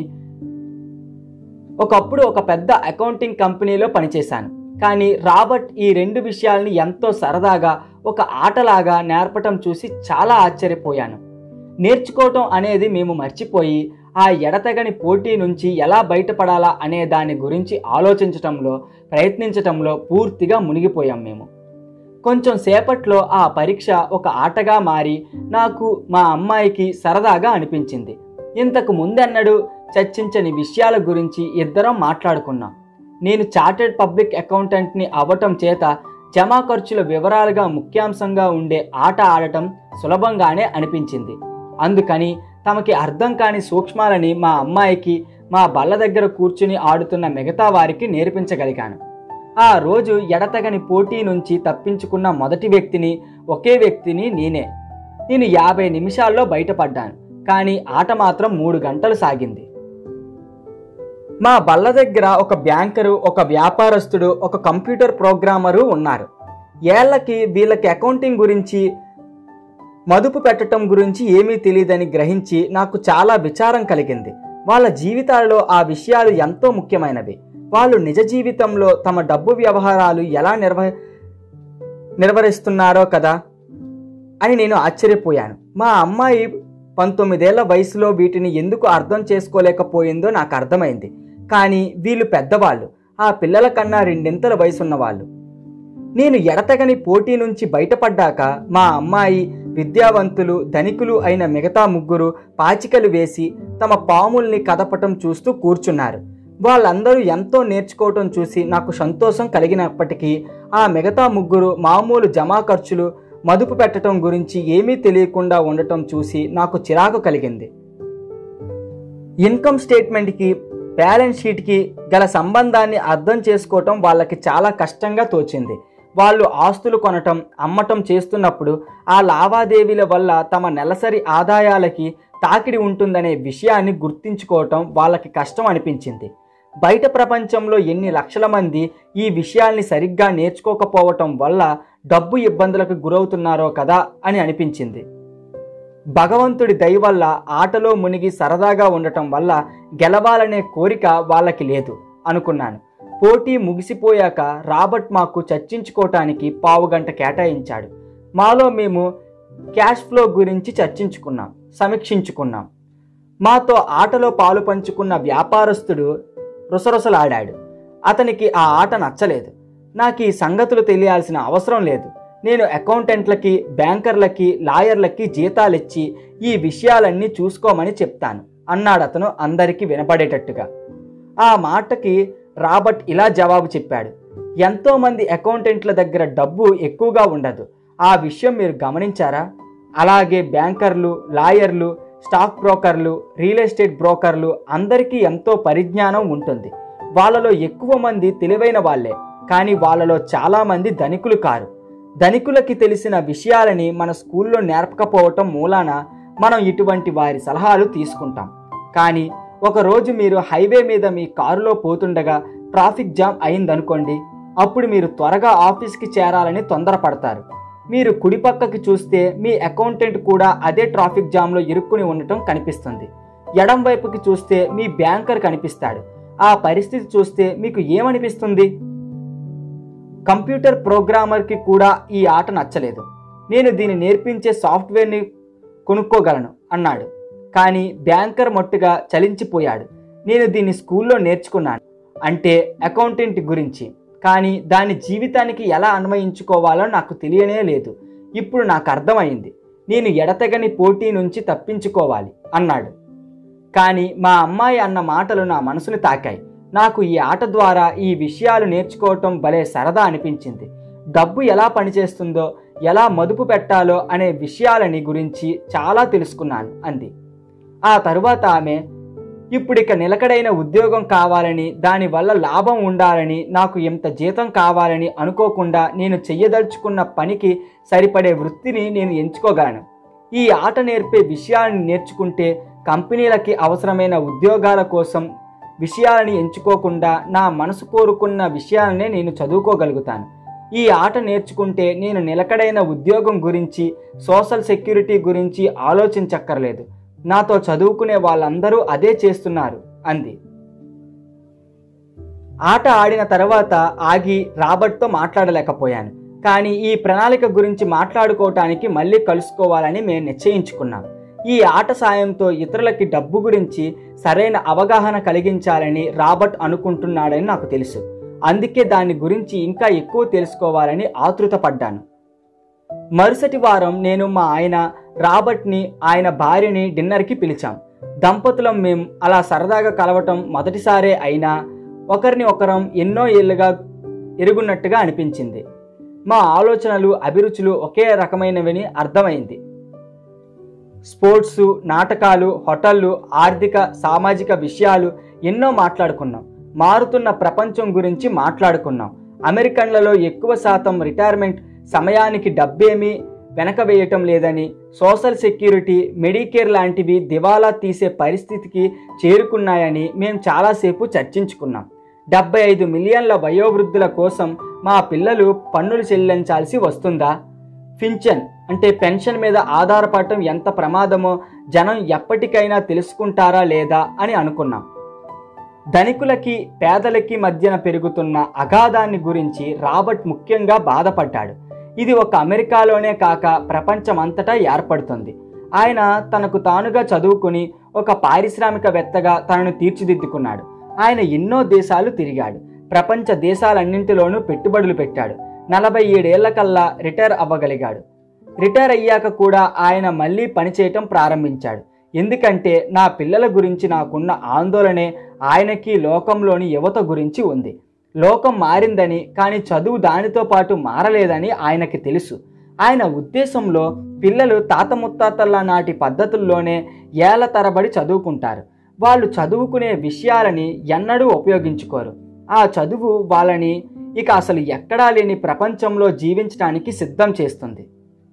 A: ఒకప్పుడు ఒక పెద్ద అకౌంటింగ్ కంపెనీలో పనిచేశాను కానీ రాబర్ట్ ఈ రెండు విషయాల్ని ఎంతో సరదాగా ఒక ఆటలాగా నేర్పటం చూసి చాలా ఆశ్చర్యపోయాను నేర్చుకోవటం అనేది మేము మర్చిపోయి ఆ ఎడతెగని పోటీ నుంచి ఎలా బయటపడాలా అనే దాని గురించి ఆలోచించటంలో ప్రయత్నించటంలో పూర్తిగా మునిగిపోయాం మేము కొంచెం సేపట్లో ఆ పరీక్ష ఒక ఆటగా మారి నాకు మా అమ్మాయికి సరదాగా అనిపించింది ఇంతకు ముందెన్నడూ చర్చించని విషయాల గురించి ఇద్దరం మాట్లాడుకున్నాం నేను చార్టెడ్ పబ్లిక్ అకౌంటెంట్ని అవ్వటం చేత జమా ఖర్చుల వివరాలుగా ముఖ్యాంశంగా ఉండే ఆట ఆడటం సులభంగానే అనిపించింది అందుకని తమకి అర్థం కాని సూక్ష్మాలని మా అమ్మాయికి మా బల్ల దగ్గర కూర్చుని ఆడుతున్న మిగతా వారికి నేర్పించగలిగాను ఆ రోజు ఎడతగని పోటీ నుంచి తప్పించుకున్న మొదటి వ్యక్తిని ఒకే వ్యక్తిని నేనే నేను యాభై నిమిషాల్లో బయటపడ్డాను కానీ ఆట మాత్రం మూడు గంటలు సాగింది మా బల్ల దగ్గర ఒక బ్యాంకరు ఒక వ్యాపారస్తుడు ఒక కంప్యూటర్ ప్రోగ్రామరు ఉన్నారు ఏళ్లకి వీళ్ళకి అకౌంటింగ్ గురించి మదుపు పెట్టడం గురించి ఏమీ తెలియదని గ్రహించి నాకు చాలా విచారం కలిగింది వాళ్ళ జీవితాలలో ఆ విషయాలు ఎంతో ముఖ్యమైనవి వాళ్ళు నిజ జీవితంలో తమ డబ్బు వ్యవహారాలు ఎలా నిర్వ నిర్వహిస్తున్నారో కదా అని నేను ఆశ్చర్యపోయాను మా అమ్మాయి పంతొమ్మిదేళ్ల వయసులో వీటిని ఎందుకు అర్థం చేసుకోలేకపోయిందో నాకు అర్థమైంది కానీ వీళ్ళు పెద్దవాళ్ళు ఆ పిల్లల కన్నా రెండింతల వయసున్న వాళ్ళు నేను ఎడతెగని పోటీ నుంచి బయటపడ్డాక మా అమ్మాయి విద్యావంతులు ధనికులు అయిన మిగతా ముగ్గురు పాచికలు వేసి తమ పాముల్ని కదపటం చూస్తూ కూర్చున్నారు వాళ్ళందరూ ఎంతో నేర్చుకోవటం చూసి నాకు సంతోషం కలిగినప్పటికీ ఆ మిగతా ముగ్గురు మామూలు జమా ఖర్చులు మదుపు పెట్టడం గురించి ఏమీ తెలియకుండా ఉండటం చూసి నాకు చిరాకు కలిగింది ఇన్కమ్ స్టేట్మెంట్కి బ్యాలెన్స్ షీట్కి గల సంబంధాన్ని అర్థం చేసుకోవటం వాళ్ళకి చాలా కష్టంగా తోచింది వాళ్ళు ఆస్తులు కొనటం అమ్మటం చేస్తున్నప్పుడు ఆ లావాదేవీల వల్ల తమ నెలసరి ఆదాయాలకి తాకిడి ఉంటుందనే విషయాన్ని గుర్తించుకోవటం వాళ్ళకి కష్టం అనిపించింది బయట ప్రపంచంలో ఎన్ని లక్షల మంది ఈ విషయాల్ని సరిగ్గా నేర్చుకోకపోవటం వల్ల డబ్బు ఇబ్బందులకు గురవుతున్నారో కదా అని అనిపించింది భగవంతుడి దయ వల్ల ఆటలో మునిగి సరదాగా ఉండటం వల్ల గెలవాలనే కోరిక వాళ్ళకి లేదు అనుకున్నాను పోటీ ముగిసిపోయాక రాబర్ట్ మాకు చర్చించుకోవటానికి పావుగంట కేటాయించాడు మాలో మేము క్యాష్ ఫ్లో గురించి చర్చించుకున్నాం సమీక్షించుకున్నాం మాతో ఆటలో పాలు పంచుకున్న వ్యాపారస్తుడు రుసరుసలాడాడు అతనికి ఆ ఆట నచ్చలేదు నాకు ఈ సంగతులు తెలియాల్సిన అవసరం లేదు నేను అకౌంటెంట్లకి బ్యాంకర్లకి లాయర్లకి జీతాలిచ్చి ఈ విషయాలన్నీ చూసుకోమని చెప్తాను అన్నాడు అతను అందరికీ వినపడేటట్టుగా ఆ మాటకి రాబర్ట్ ఇలా జవాబు చెప్పాడు ఎంతోమంది అకౌంటెంట్ల దగ్గర డబ్బు ఎక్కువగా ఉండదు ఆ విషయం మీరు గమనించారా అలాగే బ్యాంకర్లు లాయర్లు స్టాక్ బ్రోకర్లు రియల్ ఎస్టేట్ బ్రోకర్లు అందరికీ ఎంతో పరిజ్ఞానం ఉంటుంది వాళ్ళలో ఎక్కువ మంది తెలివైన వాళ్ళే కానీ వాళ్ళలో చాలామంది ధనికులు కారు ధనికులకి తెలిసిన విషయాలని మన స్కూల్లో నేర్పకపోవటం మూలాన మనం ఇటువంటి వారి సలహాలు తీసుకుంటాం కానీ ఒకరోజు మీరు హైవే మీద మీ కారులో పోతుండగా ట్రాఫిక్ జామ్ అయిందనుకోండి అప్పుడు మీరు త్వరగా ఆఫీస్కి చేరాలని తొందరపడతారు మీరు కుడి పక్కకి చూస్తే మీ అకౌంటెంట్ కూడా అదే ట్రాఫిక్ జామ్లో ఇరుక్కుని ఉండటం కనిపిస్తుంది ఎడం వైపుకి చూస్తే మీ బ్యాంకర్ కనిపిస్తాడు ఆ పరిస్థితి చూస్తే మీకు ఏమనిపిస్తుంది కంప్యూటర్ ప్రోగ్రామర్కి కూడా ఈ ఆట నచ్చలేదు నేను దీన్ని నేర్పించే సాఫ్ట్వేర్ని కొనుక్కోగలను అన్నాడు కానీ బ్యాంకర్ మట్టుగా చలించిపోయాడు నేను దీన్ని స్కూల్లో నేర్చుకున్నాను అంటే అకౌంటెంట్ గురించి కానీ దాని జీవితానికి ఎలా అన్వయించుకోవాలో నాకు తెలియనే లేదు ఇప్పుడు నాకు అర్థమైంది నేను ఎడతెగని పోటీ నుంచి తప్పించుకోవాలి అన్నాడు కానీ మా అమ్మాయి అన్న మాటలు నా మనసుని తాకాయి నాకు ఈ ఆట ద్వారా ఈ విషయాలు నేర్చుకోవటం భలే సరదా అనిపించింది డబ్బు ఎలా పనిచేస్తుందో ఎలా మదుపు పెట్టాలో అనే విషయాలని గురించి చాలా తెలుసుకున్నాను అంది ఆ తరువాత ఆమె ఇప్పుడిక నిలకడైన ఉద్యోగం కావాలని దానివల్ల లాభం ఉండాలని నాకు ఎంత జీతం కావాలని అనుకోకుండా నేను చెయ్యదలుచుకున్న పనికి సరిపడే వృత్తిని నేను ఎంచుకోగలను ఈ ఆట నేర్పే విషయాలను నేర్చుకుంటే కంపెనీలకి అవసరమైన ఉద్యోగాల కోసం విషయాలని ఎంచుకోకుండా నా మనసు కోరుకున్న విషయాలనే నేను చదువుకోగలుగుతాను ఈ ఆట నేర్చుకుంటే నేను నిలకడైన ఉద్యోగం గురించి సోషల్ సెక్యూరిటీ గురించి ఆలోచించక్కర్లేదు నాతో చదువుకునే వాళ్ళందరూ అదే చేస్తున్నారు అంది ఆట ఆడిన తర్వాత ఆగి రాబర్ట్తో మాట్లాడలేకపోయాను కానీ ఈ ప్రణాళిక గురించి మాట్లాడుకోవటానికి మళ్ళీ కలుసుకోవాలని మేము నిశ్చయించుకున్నాం ఈ ఆట సాయంతో ఇతరులకి డబ్బు గురించి సరైన అవగాహన కలిగించాలని రాబర్ట్ అనుకుంటున్నాడని నాకు తెలుసు అందుకే దాని గురించి ఇంకా ఎక్కువ తెలుసుకోవాలని ఆతృతపడ్డాను మరుసటి వారం నేను మా ఆయన రాబర్ట్ని ఆయన భార్యని డిన్నర్కి పిలిచాం దంపతులం మేం అలా సరదాగా కలవటం మొదటిసారే అయినా ఒకరిని ఒకరం ఎన్నో ఏళ్ళుగా ఎరుగున్నట్టుగా అనిపించింది మా ఆలోచనలు అభిరుచులు ఒకే రకమైనవని అర్థమైంది స్పోర్ట్స్ నాటకాలు హోటళ్ళు ఆర్థిక సామాజిక విషయాలు ఎన్నో మాట్లాడుకున్నాం మారుతున్న ప్రపంచం గురించి మాట్లాడుకున్నాం అమెరికన్లలో ఎక్కువ శాతం రిటైర్మెంట్ సమయానికి డబ్బేమీ వెనక వేయటం లేదని సోషల్ సెక్యూరిటీ మెడికేర్ లాంటివి దివాలా తీసే పరిస్థితికి చేరుకున్నాయని మేము చాలాసేపు చర్చించుకున్నాం డెబ్బై ఐదు మిలియన్ల వయోవృద్ధుల కోసం మా పిల్లలు పన్నులు చెల్లించాల్సి వస్తుందా ఫించన్ అంటే పెన్షన్ మీద ఆధారపడటం ఎంత ప్రమాదమో జనం ఎప్పటికైనా తెలుసుకుంటారా లేదా అని అనుకున్నాం ధనికులకి పేదలకి మధ్యన పెరుగుతున్న అగాధాన్ని గురించి రాబర్ట్ ముఖ్యంగా బాధపడ్డాడు ఇది ఒక అమెరికాలోనే కాక ప్రపంచమంతటా ఏర్పడుతుంది ఆయన తనకు తానుగా చదువుకుని ఒక పారిశ్రామికవేత్తగా తనను తీర్చిదిద్దుకున్నాడు ఆయన ఎన్నో దేశాలు తిరిగాడు ప్రపంచ దేశాలన్నింటిలోనూ పెట్టుబడులు పెట్టాడు నలభై ఏడేళ్ల కల్లా రిటైర్ అవ్వగలిగాడు రిటైర్ అయ్యాక కూడా ఆయన మళ్ళీ పనిచేయటం ప్రారంభించాడు ఎందుకంటే నా పిల్లల గురించి నాకున్న ఆందోళనే ఆయనకి లోకంలోని యువత గురించి ఉంది లోకం మారిందని కానీ చదువు దానితో పాటు మారలేదని ఆయనకి తెలుసు ఆయన ఉద్దేశంలో పిల్లలు తాత ముత్తాతల నాటి పద్ధతుల్లోనే ఏళ్ల తరబడి చదువుకుంటారు వాళ్ళు చదువుకునే విషయాలని ఎన్నడూ ఉపయోగించుకోరు ఆ చదువు వాళ్ళని ఇక అసలు ఎక్కడా లేని ప్రపంచంలో జీవించడానికి సిద్ధం చేస్తుంది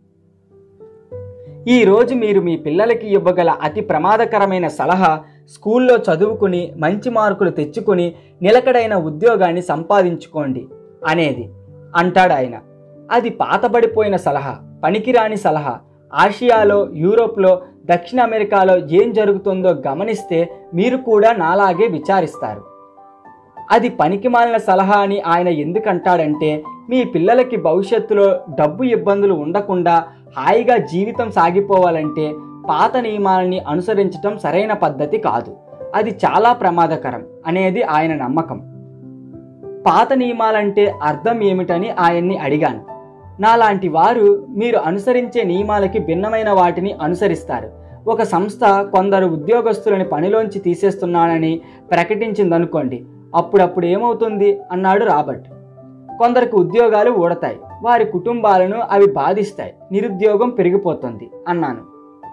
A: ఈ రోజు మీరు మీ పిల్లలకి ఇవ్వగల అతి ప్రమాదకరమైన సలహా స్కూల్లో చదువుకుని మంచి మార్కులు తెచ్చుకుని నిలకడైన ఉద్యోగాన్ని సంపాదించుకోండి అనేది అంటాడు ఆయన అది పాతబడిపోయిన సలహా పనికిరాని సలహా ఆసియాలో యూరోప్లో దక్షిణ అమెరికాలో ఏం జరుగుతుందో గమనిస్తే మీరు కూడా నాలాగే విచారిస్తారు అది పనికిమాలిన సలహా అని ఆయన ఎందుకంటాడంటే మీ పిల్లలకి భవిష్యత్తులో డబ్బు ఇబ్బందులు ఉండకుండా హాయిగా జీవితం సాగిపోవాలంటే పాత నియమాలని అనుసరించటం సరైన పద్ధతి కాదు అది చాలా ప్రమాదకరం అనేది ఆయన నమ్మకం పాత నియమాలంటే అర్థం ఏమిటని ఆయన్ని అడిగాను నాలాంటి వారు మీరు అనుసరించే నియమాలకి భిన్నమైన వాటిని అనుసరిస్తారు ఒక సంస్థ కొందరు ఉద్యోగస్తులని పనిలోంచి తీసేస్తున్నానని ప్రకటించిందనుకోండి అప్పుడప్పుడు ఏమవుతుంది అన్నాడు రాబర్ట్ కొందరికి ఉద్యోగాలు ఊడతాయి వారి కుటుంబాలను అవి బాధిస్తాయి నిరుద్యోగం పెరిగిపోతుంది అన్నాను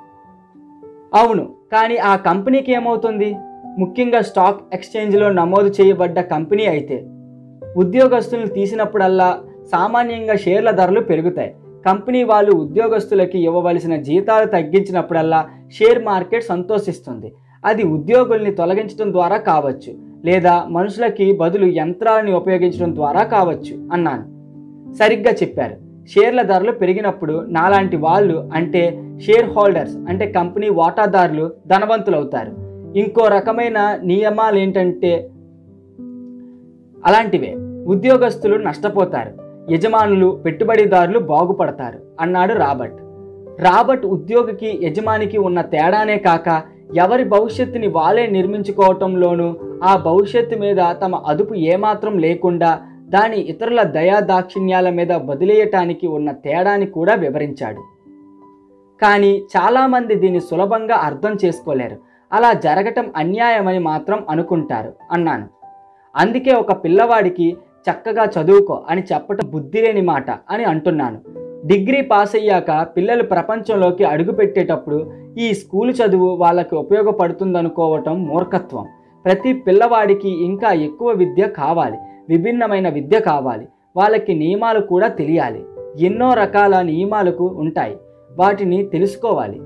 A: అవును కానీ ఆ కంపెనీకి ఏమవుతుంది ముఖ్యంగా స్టాక్ ఎక్స్చేంజ్లో నమోదు చేయబడ్డ కంపెనీ అయితే ఉద్యోగస్తులను తీసినప్పుడల్లా సామాన్యంగా షేర్ల ధరలు పెరుగుతాయి కంపెనీ వాళ్ళు ఉద్యోగస్తులకి ఇవ్వవలసిన జీతాలు తగ్గించినప్పుడల్లా షేర్ మార్కెట్ సంతోషిస్తుంది అది ఉద్యోగుల్ని తొలగించడం ద్వారా కావచ్చు లేదా మనుషులకి బదులు యంత్రాలని ఉపయోగించడం ద్వారా కావచ్చు అన్నాను సరిగ్గా చెప్పారు షేర్ల ధరలు పెరిగినప్పుడు నాలాంటి వాళ్ళు అంటే షేర్ హోల్డర్స్ అంటే కంపెనీ వాటాదారులు ధనవంతులవుతారు ఇంకో రకమైన నియమాలు ఏంటంటే అలాంటివే ఉద్యోగస్తులు నష్టపోతారు యజమానులు పెట్టుబడిదారులు బాగుపడతారు అన్నాడు రాబర్ట్ రాబర్ట్ ఉద్యోగికి యజమానికి ఉన్న తేడానే కాక ఎవరి భవిష్యత్తుని వాళ్ళే నిర్మించుకోవటంలోనూ ఆ భవిష్యత్తు మీద తమ అదుపు ఏమాత్రం లేకుండా దాని ఇతరుల దయా దాక్షిణ్యాల మీద వదిలేయటానికి ఉన్న తేడాని కూడా వివరించాడు కానీ చాలామంది దీన్ని సులభంగా అర్థం చేసుకోలేరు అలా జరగటం అన్యాయమని మాత్రం అనుకుంటారు అన్నాను అందుకే ఒక పిల్లవాడికి చక్కగా చదువుకో అని చెప్పటం బుద్ధి లేని మాట అని అంటున్నాను డిగ్రీ పాస్ అయ్యాక పిల్లలు ప్రపంచంలోకి అడుగుపెట్టేటప్పుడు ఈ స్కూలు చదువు వాళ్ళకి ఉపయోగపడుతుందనుకోవటం మూర్ఖత్వం ప్రతి పిల్లవాడికి ఇంకా ఎక్కువ విద్య కావాలి విభిన్నమైన విద్య కావాలి వాళ్ళకి నియమాలు కూడా తెలియాలి ఎన్నో రకాల నియమాలకు ఉంటాయి వాటిని తెలుసుకోవాలి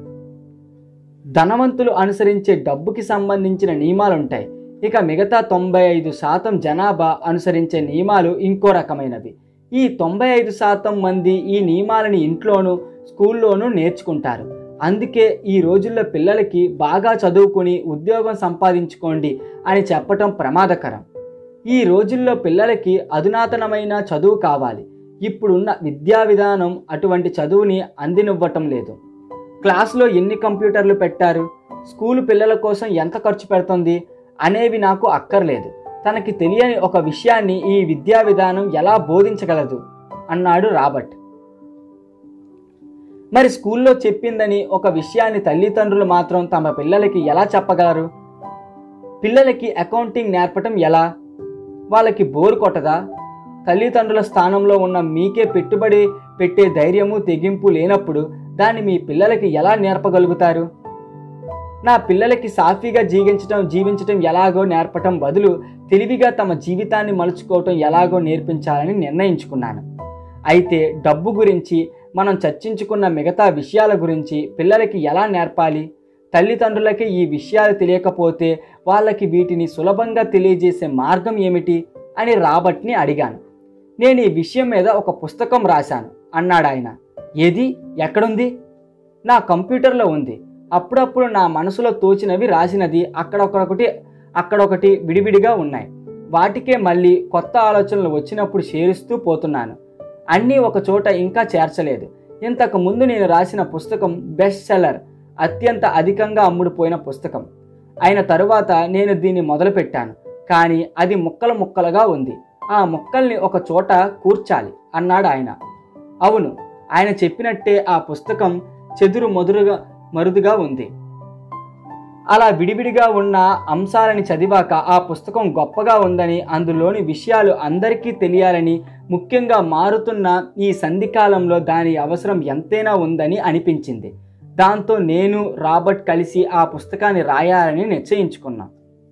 A: ధనవంతులు అనుసరించే డబ్బుకి సంబంధించిన నియమాలు ఉంటాయి ఇక మిగతా తొంభై ఐదు శాతం జనాభా అనుసరించే నియమాలు ఇంకో రకమైనవి ఈ తొంభై ఐదు శాతం మంది ఈ నియమాలని ఇంట్లోనూ స్కూల్లోనూ నేర్చుకుంటారు అందుకే ఈ రోజుల్లో పిల్లలకి బాగా చదువుకుని ఉద్యోగం సంపాదించుకోండి అని చెప్పటం ప్రమాదకరం ఈ రోజుల్లో పిల్లలకి అధునాతనమైన చదువు కావాలి ఇప్పుడున్న విద్యా విధానం అటువంటి చదువుని అందినివ్వటం లేదు క్లాస్లో ఎన్ని కంప్యూటర్లు పెట్టారు స్కూలు పిల్లల కోసం ఎంత ఖర్చు పెడుతుంది అనేవి నాకు అక్కర్లేదు తనకి తెలియని ఒక విషయాన్ని ఈ విద్యా విధానం ఎలా బోధించగలదు అన్నాడు రాబర్ట్ మరి స్కూల్లో చెప్పిందని ఒక విషయాన్ని తల్లిదండ్రులు మాత్రం తమ పిల్లలకి ఎలా చెప్పగలరు పిల్లలకి అకౌంటింగ్ నేర్పటం ఎలా వాళ్ళకి బోరు కొట్టదా తల్లిదండ్రుల స్థానంలో ఉన్న మీకే పెట్టుబడి పెట్టే ధైర్యము తెగింపు లేనప్పుడు దాన్ని మీ పిల్లలకి ఎలా నేర్పగలుగుతారు నా పిల్లలకి సాఫీగా జీవించటం జీవించటం ఎలాగో నేర్పటం బదులు తెలివిగా తమ జీవితాన్ని మలుచుకోవటం ఎలాగో నేర్పించాలని నిర్ణయించుకున్నాను అయితే డబ్బు గురించి మనం చర్చించుకున్న మిగతా విషయాల గురించి పిల్లలకి ఎలా నేర్పాలి తల్లిదండ్రులకి ఈ విషయాలు తెలియకపోతే వాళ్ళకి వీటిని సులభంగా తెలియజేసే మార్గం ఏమిటి అని రాబర్ట్ని అడిగాను నేను ఈ విషయం మీద ఒక పుస్తకం రాశాను అన్నాడు ఆయన ఏది ఎక్కడుంది నా కంప్యూటర్లో ఉంది అప్పుడప్పుడు నా మనసులో తోచినవి రాసినది అక్కడొకటి అక్కడొకటి విడివిడిగా ఉన్నాయి వాటికే మళ్ళీ కొత్త ఆలోచనలు వచ్చినప్పుడు చేరుస్తూ పోతున్నాను అన్నీ ఒక చోట ఇంకా చేర్చలేదు ఇంతకు ముందు నేను రాసిన పుస్తకం బెస్ట్ సెల్లర్ అత్యంత అధికంగా అమ్ముడుపోయిన పుస్తకం అయిన తరువాత నేను దీన్ని మొదలుపెట్టాను కానీ అది ముక్కలు ముక్కలుగా ఉంది ఆ ముక్కల్ని ఒక చోట కూర్చాలి అన్నాడు ఆయన అవును ఆయన చెప్పినట్టే ఆ పుస్తకం చెదురు మొదురుగా మరుదుగా ఉంది అలా విడివిడిగా ఉన్న అంశాలని చదివాక ఆ పుస్తకం గొప్పగా ఉందని అందులోని విషయాలు అందరికీ తెలియాలని ముఖ్యంగా మారుతున్న ఈ సంధికాలంలో దాని అవసరం ఎంతైనా ఉందని అనిపించింది దాంతో నేను రాబర్ట్ కలిసి ఆ పుస్తకాన్ని రాయాలని నిశ్చయించుకున్నాం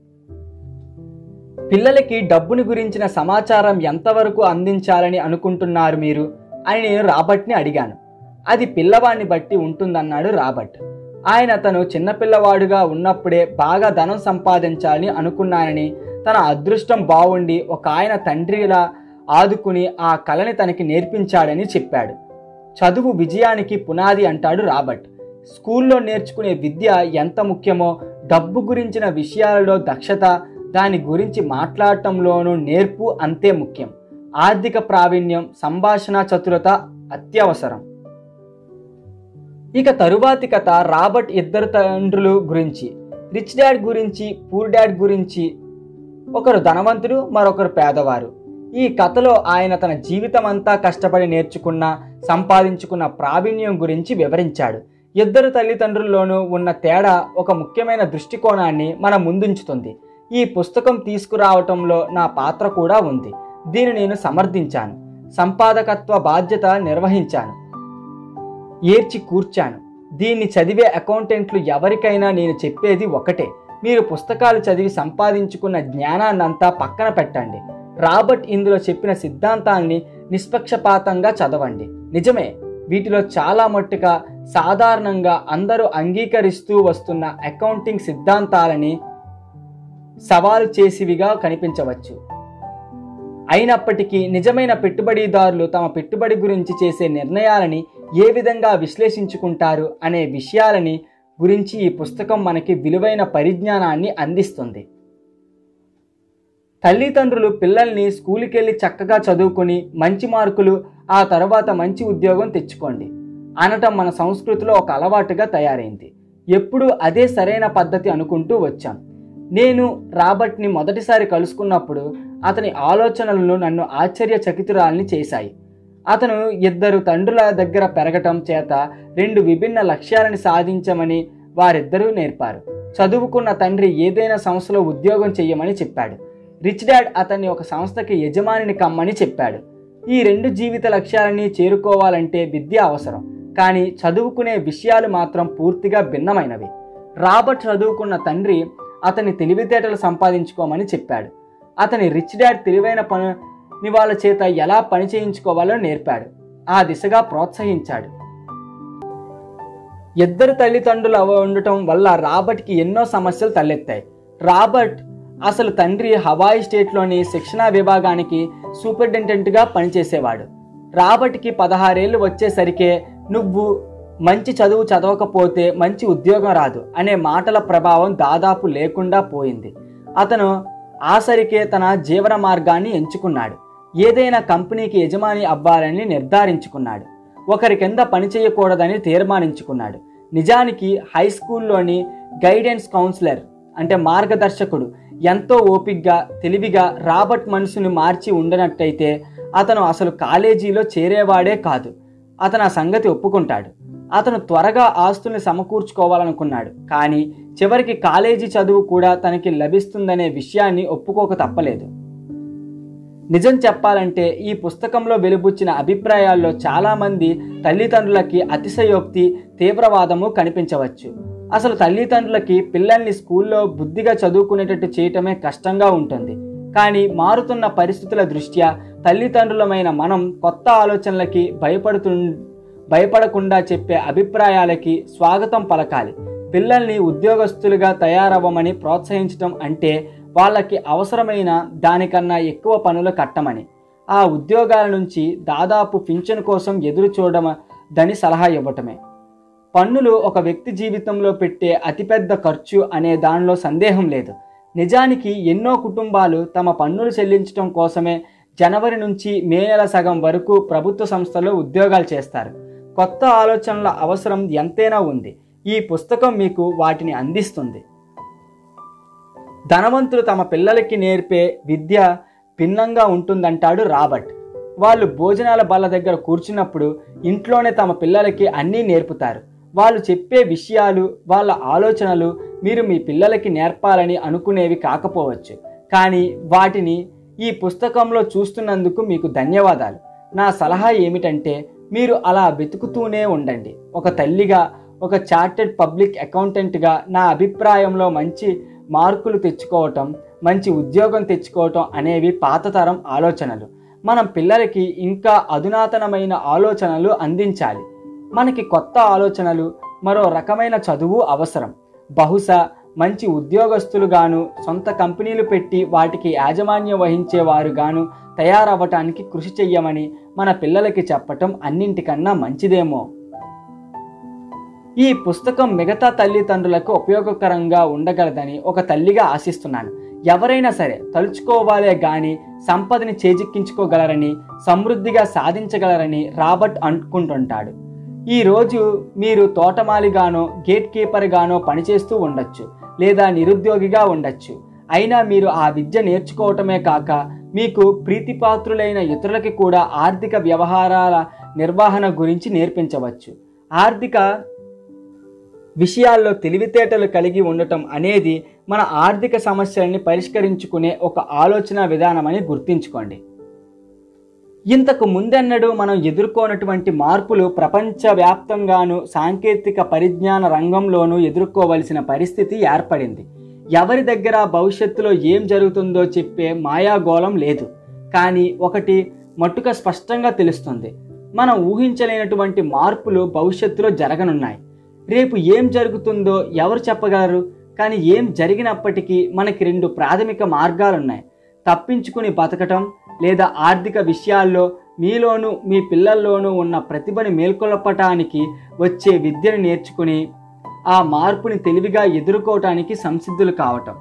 A: పిల్లలకి డబ్బుని గురించిన సమాచారం ఎంతవరకు అందించాలని అనుకుంటున్నారు మీరు అని నేను రాబర్ట్ని అడిగాను అది పిల్లవాడిని బట్టి ఉంటుందన్నాడు రాబర్ట్ ఆయన తను చిన్నపిల్లవాడుగా ఉన్నప్పుడే బాగా ధనం సంపాదించాలని అనుకున్నానని తన అదృష్టం బాగుండి ఒక ఆయన తండ్రిలా ఆదుకుని ఆ కళని తనకి నేర్పించాడని చెప్పాడు చదువు విజయానికి పునాది అంటాడు రాబర్ట్ స్కూల్లో నేర్చుకునే విద్య ఎంత ముఖ్యమో డబ్బు గురించిన విషయాలలో దక్షత దాని గురించి మాట్లాడటంలోనూ నేర్పు అంతే ముఖ్యం ఆర్థిక ప్రావీణ్యం సంభాషణ చతురత అత్యవసరం ఇక తరువాతి కథ రాబర్ట్ ఇద్దరు తండ్రులు గురించి రిచ్ డాడ్ గురించి పూర్ డాడ్ గురించి ఒకరు ధనవంతుడు మరొకరు పేదవారు ఈ కథలో ఆయన తన జీవితం అంతా కష్టపడి నేర్చుకున్న సంపాదించుకున్న ప్రావీణ్యం గురించి వివరించాడు ఇద్దరు తల్లిదండ్రుల్లోనూ ఉన్న తేడా ఒక ముఖ్యమైన దృష్టికోణాన్ని మన ముందుంచుతుంది ఈ పుస్తకం తీసుకురావటంలో నా పాత్ర కూడా ఉంది దీన్ని నేను సమర్థించాను సంపాదకత్వ బాధ్యత నిర్వహించాను ఏర్చి కూర్చాను దీన్ని చదివే అకౌంటెంట్లు ఎవరికైనా నేను చెప్పేది ఒకటే మీరు పుస్తకాలు చదివి సంపాదించుకున్న జ్ఞానాన్నంతా పక్కన పెట్టండి రాబర్ట్ ఇందులో చెప్పిన సిద్ధాంతాల్ని నిష్పక్షపాతంగా చదవండి నిజమే వీటిలో చాలా మట్టుగా సాధారణంగా అందరూ అంగీకరిస్తూ వస్తున్న అకౌంటింగ్ సిద్ధాంతాలని సవాలు చేసివిగా కనిపించవచ్చు అయినప్పటికీ నిజమైన పెట్టుబడిదారులు తమ పెట్టుబడి గురించి చేసే నిర్ణయాలని ఏ విధంగా విశ్లేషించుకుంటారు అనే విషయాలని గురించి ఈ పుస్తకం మనకి విలువైన పరిజ్ఞానాన్ని అందిస్తుంది తల్లిదండ్రులు పిల్లల్ని స్కూల్కి వెళ్ళి చక్కగా చదువుకొని మంచి మార్కులు ఆ తర్వాత మంచి ఉద్యోగం తెచ్చుకోండి అనటం మన సంస్కృతిలో ఒక అలవాటుగా తయారైంది ఎప్పుడూ అదే సరైన పద్ధతి అనుకుంటూ వచ్చాం నేను రాబర్ట్ని మొదటిసారి కలుసుకున్నప్పుడు అతని ఆలోచనలను నన్ను ఆశ్చర్యచకితురాల్ని చేశాయి అతను ఇద్దరు తండ్రుల దగ్గర పెరగటం చేత రెండు విభిన్న లక్ష్యాలను సాధించమని వారిద్దరూ నేర్పారు చదువుకున్న తండ్రి ఏదైనా సంస్థలో ఉద్యోగం చెయ్యమని చెప్పాడు రిచ్ డాడ్ అతన్ని ఒక సంస్థకి యజమానిని కమ్మని చెప్పాడు ఈ రెండు జీవిత లక్ష్యాలని చేరుకోవాలంటే విద్య అవసరం కానీ చదువుకునే విషయాలు మాత్రం పూర్తిగా భిన్నమైనవి రాబర్ట్ చదువుకున్న తండ్రి అతని తెలివితేటలు సంపాదించుకోమని చెప్పాడు అతని రిచ్ డాడ్ తెలివైన పని వాళ్ళ చేత ఎలా పని చేయించుకోవాలో నేర్పాడు ఆ దిశగా ప్రోత్సహించాడు ఇద్దరు తల్లిదండ్రులు అవ- ఉండటం వల్ల రాబర్ట్కి ఎన్నో సమస్యలు తలెత్తాయి రాబర్ట్ అసలు తండ్రి హవాయి స్టేట్లోని శిక్షణా విభాగానికి సూపరింటెండెంట్గా పనిచేసేవాడు రాబర్ట్కి పదహారేళ్ళు వచ్చేసరికే నువ్వు మంచి చదువు చదవకపోతే మంచి ఉద్యోగం రాదు అనే మాటల ప్రభావం దాదాపు లేకుండా పోయింది అతను ఆసరికే తన జీవన మార్గాన్ని ఎంచుకున్నాడు ఏదైనా కంపెనీకి యజమాని అవ్వాలని నిర్ధారించుకున్నాడు ఒకరి కింద పనిచేయకూడదని తీర్మానించుకున్నాడు నిజానికి హై స్కూల్లోని గైడెన్స్ కౌన్సిలర్ అంటే మార్గదర్శకుడు ఎంతో ఓపిగ్గా తెలివిగా రాబర్ట్ మనసుని మార్చి ఉండనట్టయితే అతను అసలు కాలేజీలో చేరేవాడే కాదు అతను ఆ సంగతి ఒప్పుకుంటాడు అతను త్వరగా ఆస్తుల్ని సమకూర్చుకోవాలనుకున్నాడు కానీ చివరికి కాలేజీ చదువు కూడా తనకి లభిస్తుందనే విషయాన్ని ఒప్పుకోక తప్పలేదు నిజం చెప్పాలంటే ఈ పుస్తకంలో వెలుబుచ్చిన అభిప్రాయాల్లో చాలామంది తల్లిదండ్రులకి అతిశయోక్తి తీవ్రవాదము కనిపించవచ్చు అసలు తల్లిదండ్రులకి పిల్లల్ని స్కూల్లో బుద్ధిగా చదువుకునేటట్టు చేయటమే కష్టంగా ఉంటుంది కానీ మారుతున్న పరిస్థితుల దృష్ట్యా తల్లిదండ్రులమైన మనం కొత్త ఆలోచనలకి భయపడుతు భయపడకుండా చెప్పే అభిప్రాయాలకి స్వాగతం పలకాలి పిల్లల్ని ఉద్యోగస్తులుగా తయారవ్వమని ప్రోత్సహించడం అంటే వాళ్ళకి అవసరమైన దానికన్నా ఎక్కువ పనులు కట్టమని ఆ ఉద్యోగాల నుంచి దాదాపు పింఛను కోసం ఎదురు చూడమని సలహా ఇవ్వటమే పన్నులు ఒక వ్యక్తి జీవితంలో పెట్టే అతిపెద్ద ఖర్చు అనే దానిలో సందేహం లేదు నిజానికి ఎన్నో కుటుంబాలు తమ పన్నులు చెల్లించడం కోసమే జనవరి నుంచి మే నెల సగం వరకు ప్రభుత్వ సంస్థలో ఉద్యోగాలు చేస్తారు కొత్త ఆలోచనల అవసరం ఎంతైనా ఉంది ఈ పుస్తకం మీకు వాటిని అందిస్తుంది ధనవంతులు తమ పిల్లలకి నేర్పే విద్య భిన్నంగా ఉంటుందంటాడు రాబర్ట్ వాళ్ళు భోజనాల బల్ల దగ్గర కూర్చున్నప్పుడు ఇంట్లోనే తమ పిల్లలకి అన్నీ నేర్పుతారు వాళ్ళు చెప్పే విషయాలు వాళ్ళ ఆలోచనలు మీరు మీ పిల్లలకి నేర్పాలని అనుకునేవి కాకపోవచ్చు కానీ వాటిని ఈ పుస్తకంలో చూస్తున్నందుకు మీకు ధన్యవాదాలు నా సలహా ఏమిటంటే మీరు అలా వెతుకుతూనే ఉండండి ఒక తల్లిగా ఒక చార్టెడ్ పబ్లిక్ అకౌంటెంట్గా నా అభిప్రాయంలో మంచి మార్కులు తెచ్చుకోవటం మంచి ఉద్యోగం తెచ్చుకోవటం అనేవి పాతతరం ఆలోచనలు మనం పిల్లలకి ఇంకా అధునాతనమైన ఆలోచనలు అందించాలి మనకి కొత్త ఆలోచనలు మరో రకమైన చదువు అవసరం బహుశా మంచి ఉద్యోగస్తులుగాను సొంత కంపెనీలు పెట్టి వాటికి యాజమాన్యం వహించేవారు గాను తయారవ్వటానికి కృషి చెయ్యమని మన పిల్లలకి చెప్పటం అన్నింటికన్నా మంచిదేమో ఈ పుస్తకం మిగతా తల్లిదండ్రులకు ఉపయోగకరంగా ఉండగలదని ఒక తల్లిగా ఆశిస్తున్నాను ఎవరైనా సరే తలుచుకోవాలే గాని సంపదని చేజిక్కించుకోగలరని సమృద్ధిగా సాధించగలరని రాబర్ట్ అనుకుంటుంటాడు ఈరోజు మీరు తోటమాలిగానో గేట్ కీపర్గానో పనిచేస్తూ ఉండొచ్చు లేదా నిరుద్యోగిగా ఉండొచ్చు అయినా మీరు ఆ విద్య నేర్చుకోవటమే కాక మీకు ప్రీతిపాత్రులైన ఇతరులకి కూడా ఆర్థిక వ్యవహారాల నిర్వహణ గురించి నేర్పించవచ్చు ఆర్థిక విషయాల్లో తెలివితేటలు కలిగి ఉండటం అనేది మన ఆర్థిక సమస్యల్ని పరిష్కరించుకునే ఒక ఆలోచన విధానమని గుర్తుంచుకోండి ఇంతకు ముందెన్నడూ మనం ఎదుర్కోనటువంటి మార్పులు ప్రపంచవ్యాప్తంగాను సాంకేతిక పరిజ్ఞాన రంగంలోనూ ఎదుర్కోవలసిన పరిస్థితి ఏర్పడింది ఎవరి దగ్గర భవిష్యత్తులో ఏం జరుగుతుందో చెప్పే మాయాగోళం లేదు కానీ ఒకటి మట్టుక స్పష్టంగా తెలుస్తుంది మనం ఊహించలేనటువంటి మార్పులు భవిష్యత్తులో జరగనున్నాయి రేపు ఏం జరుగుతుందో ఎవరు చెప్పగలరు కానీ ఏం జరిగినప్పటికీ మనకి రెండు ప్రాథమిక మార్గాలున్నాయి తప్పించుకుని బతకటం లేదా ఆర్థిక విషయాల్లో మీలోనూ మీ పిల్లల్లోనూ ఉన్న ప్రతిభని మేల్కొల్పటానికి వచ్చే విద్యను నేర్చుకుని ఆ మార్పుని తెలివిగా ఎదుర్కోవటానికి సంసిద్ధులు కావటం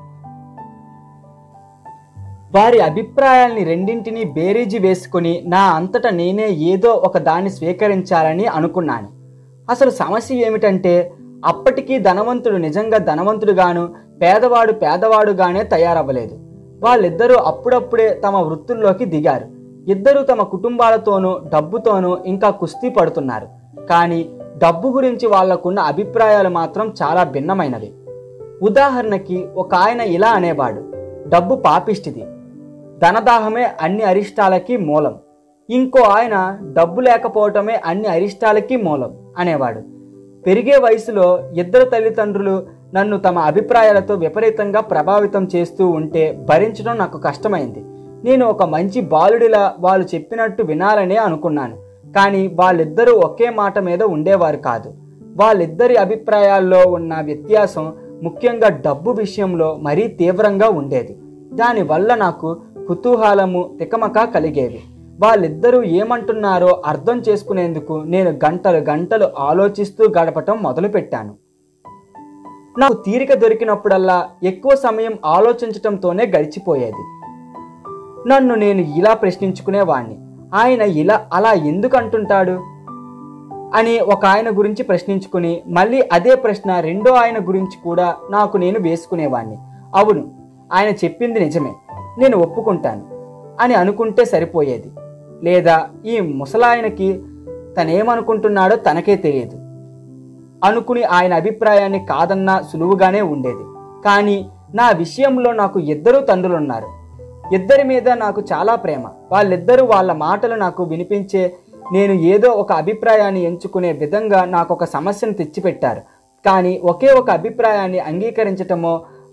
A: వారి అభిప్రాయాల్ని రెండింటినీ బేరీజి వేసుకుని నా అంతట నేనే ఏదో ఒక దాన్ని స్వీకరించాలని అనుకున్నాను అసలు సమస్య ఏమిటంటే అప్పటికీ ధనవంతుడు నిజంగా ధనవంతుడుగాను పేదవాడు పేదవాడుగానే తయారవ్వలేదు వాళ్ళిద్దరూ అప్పుడప్పుడే తమ వృత్తుల్లోకి దిగారు ఇద్దరూ తమ కుటుంబాలతోనూ డబ్బుతోనూ ఇంకా కుస్తీ పడుతున్నారు కానీ డబ్బు గురించి వాళ్లకున్న అభిప్రాయాలు మాత్రం చాలా భిన్నమైనవి ఉదాహరణకి ఒక ఆయన ఇలా అనేవాడు డబ్బు పాపిష్టిది ధనదాహమే అన్ని అరిష్టాలకి మూలం ఇంకో ఆయన డబ్బు లేకపోవటమే అన్ని అరిష్టాలకి మూలం అనేవాడు పెరిగే వయసులో ఇద్దరు తల్లిదండ్రులు నన్ను తమ అభిప్రాయాలతో విపరీతంగా ప్రభావితం చేస్తూ ఉంటే భరించడం నాకు కష్టమైంది నేను ఒక మంచి బాలుడిలా వాళ్ళు చెప్పినట్టు వినాలనే అనుకున్నాను కానీ వాళ్ళిద్దరూ ఒకే మాట మీద ఉండేవారు కాదు వాళ్ళిద్దరి అభిప్రాయాల్లో ఉన్న వ్యత్యాసం ముఖ్యంగా డబ్బు విషయంలో మరీ తీవ్రంగా ఉండేది దానివల్ల నాకు కుతూహలము తికమక కలిగేవి వాళ్ళిద్దరూ ఏమంటున్నారో అర్థం చేసుకునేందుకు నేను గంటలు గంటలు ఆలోచిస్తూ గడపటం మొదలుపెట్టాను నాకు తీరిక దొరికినప్పుడల్లా ఎక్కువ సమయం ఆలోచించటంతోనే గడిచిపోయేది నన్ను నేను ఇలా ప్రశ్నించుకునేవాణ్ణి ఆయన ఇలా అలా ఎందుకు అంటుంటాడు అని ఒక ఆయన గురించి ప్రశ్నించుకుని మళ్ళీ అదే ప్రశ్న రెండో ఆయన గురించి కూడా నాకు నేను వేసుకునేవాణ్ణి అవును ఆయన చెప్పింది నిజమే నేను ఒప్పుకుంటాను అని అనుకుంటే సరిపోయేది లేదా ఈ ముసలాయనకి తనేమనుకుంటున్నాడో తనకే తెలియదు అనుకుని ఆయన అభిప్రాయాన్ని కాదన్నా సులువుగానే ఉండేది కానీ నా విషయంలో నాకు ఇద్దరు తండ్రులున్నారు ఇద్దరి మీద నాకు చాలా ప్రేమ వాళ్ళిద్దరూ వాళ్ళ మాటలు నాకు వినిపించే నేను ఏదో ఒక అభిప్రాయాన్ని ఎంచుకునే విధంగా నాకు ఒక సమస్యను తెచ్చిపెట్టారు కానీ ఒకే ఒక అభిప్రాయాన్ని అంగీకరించటమో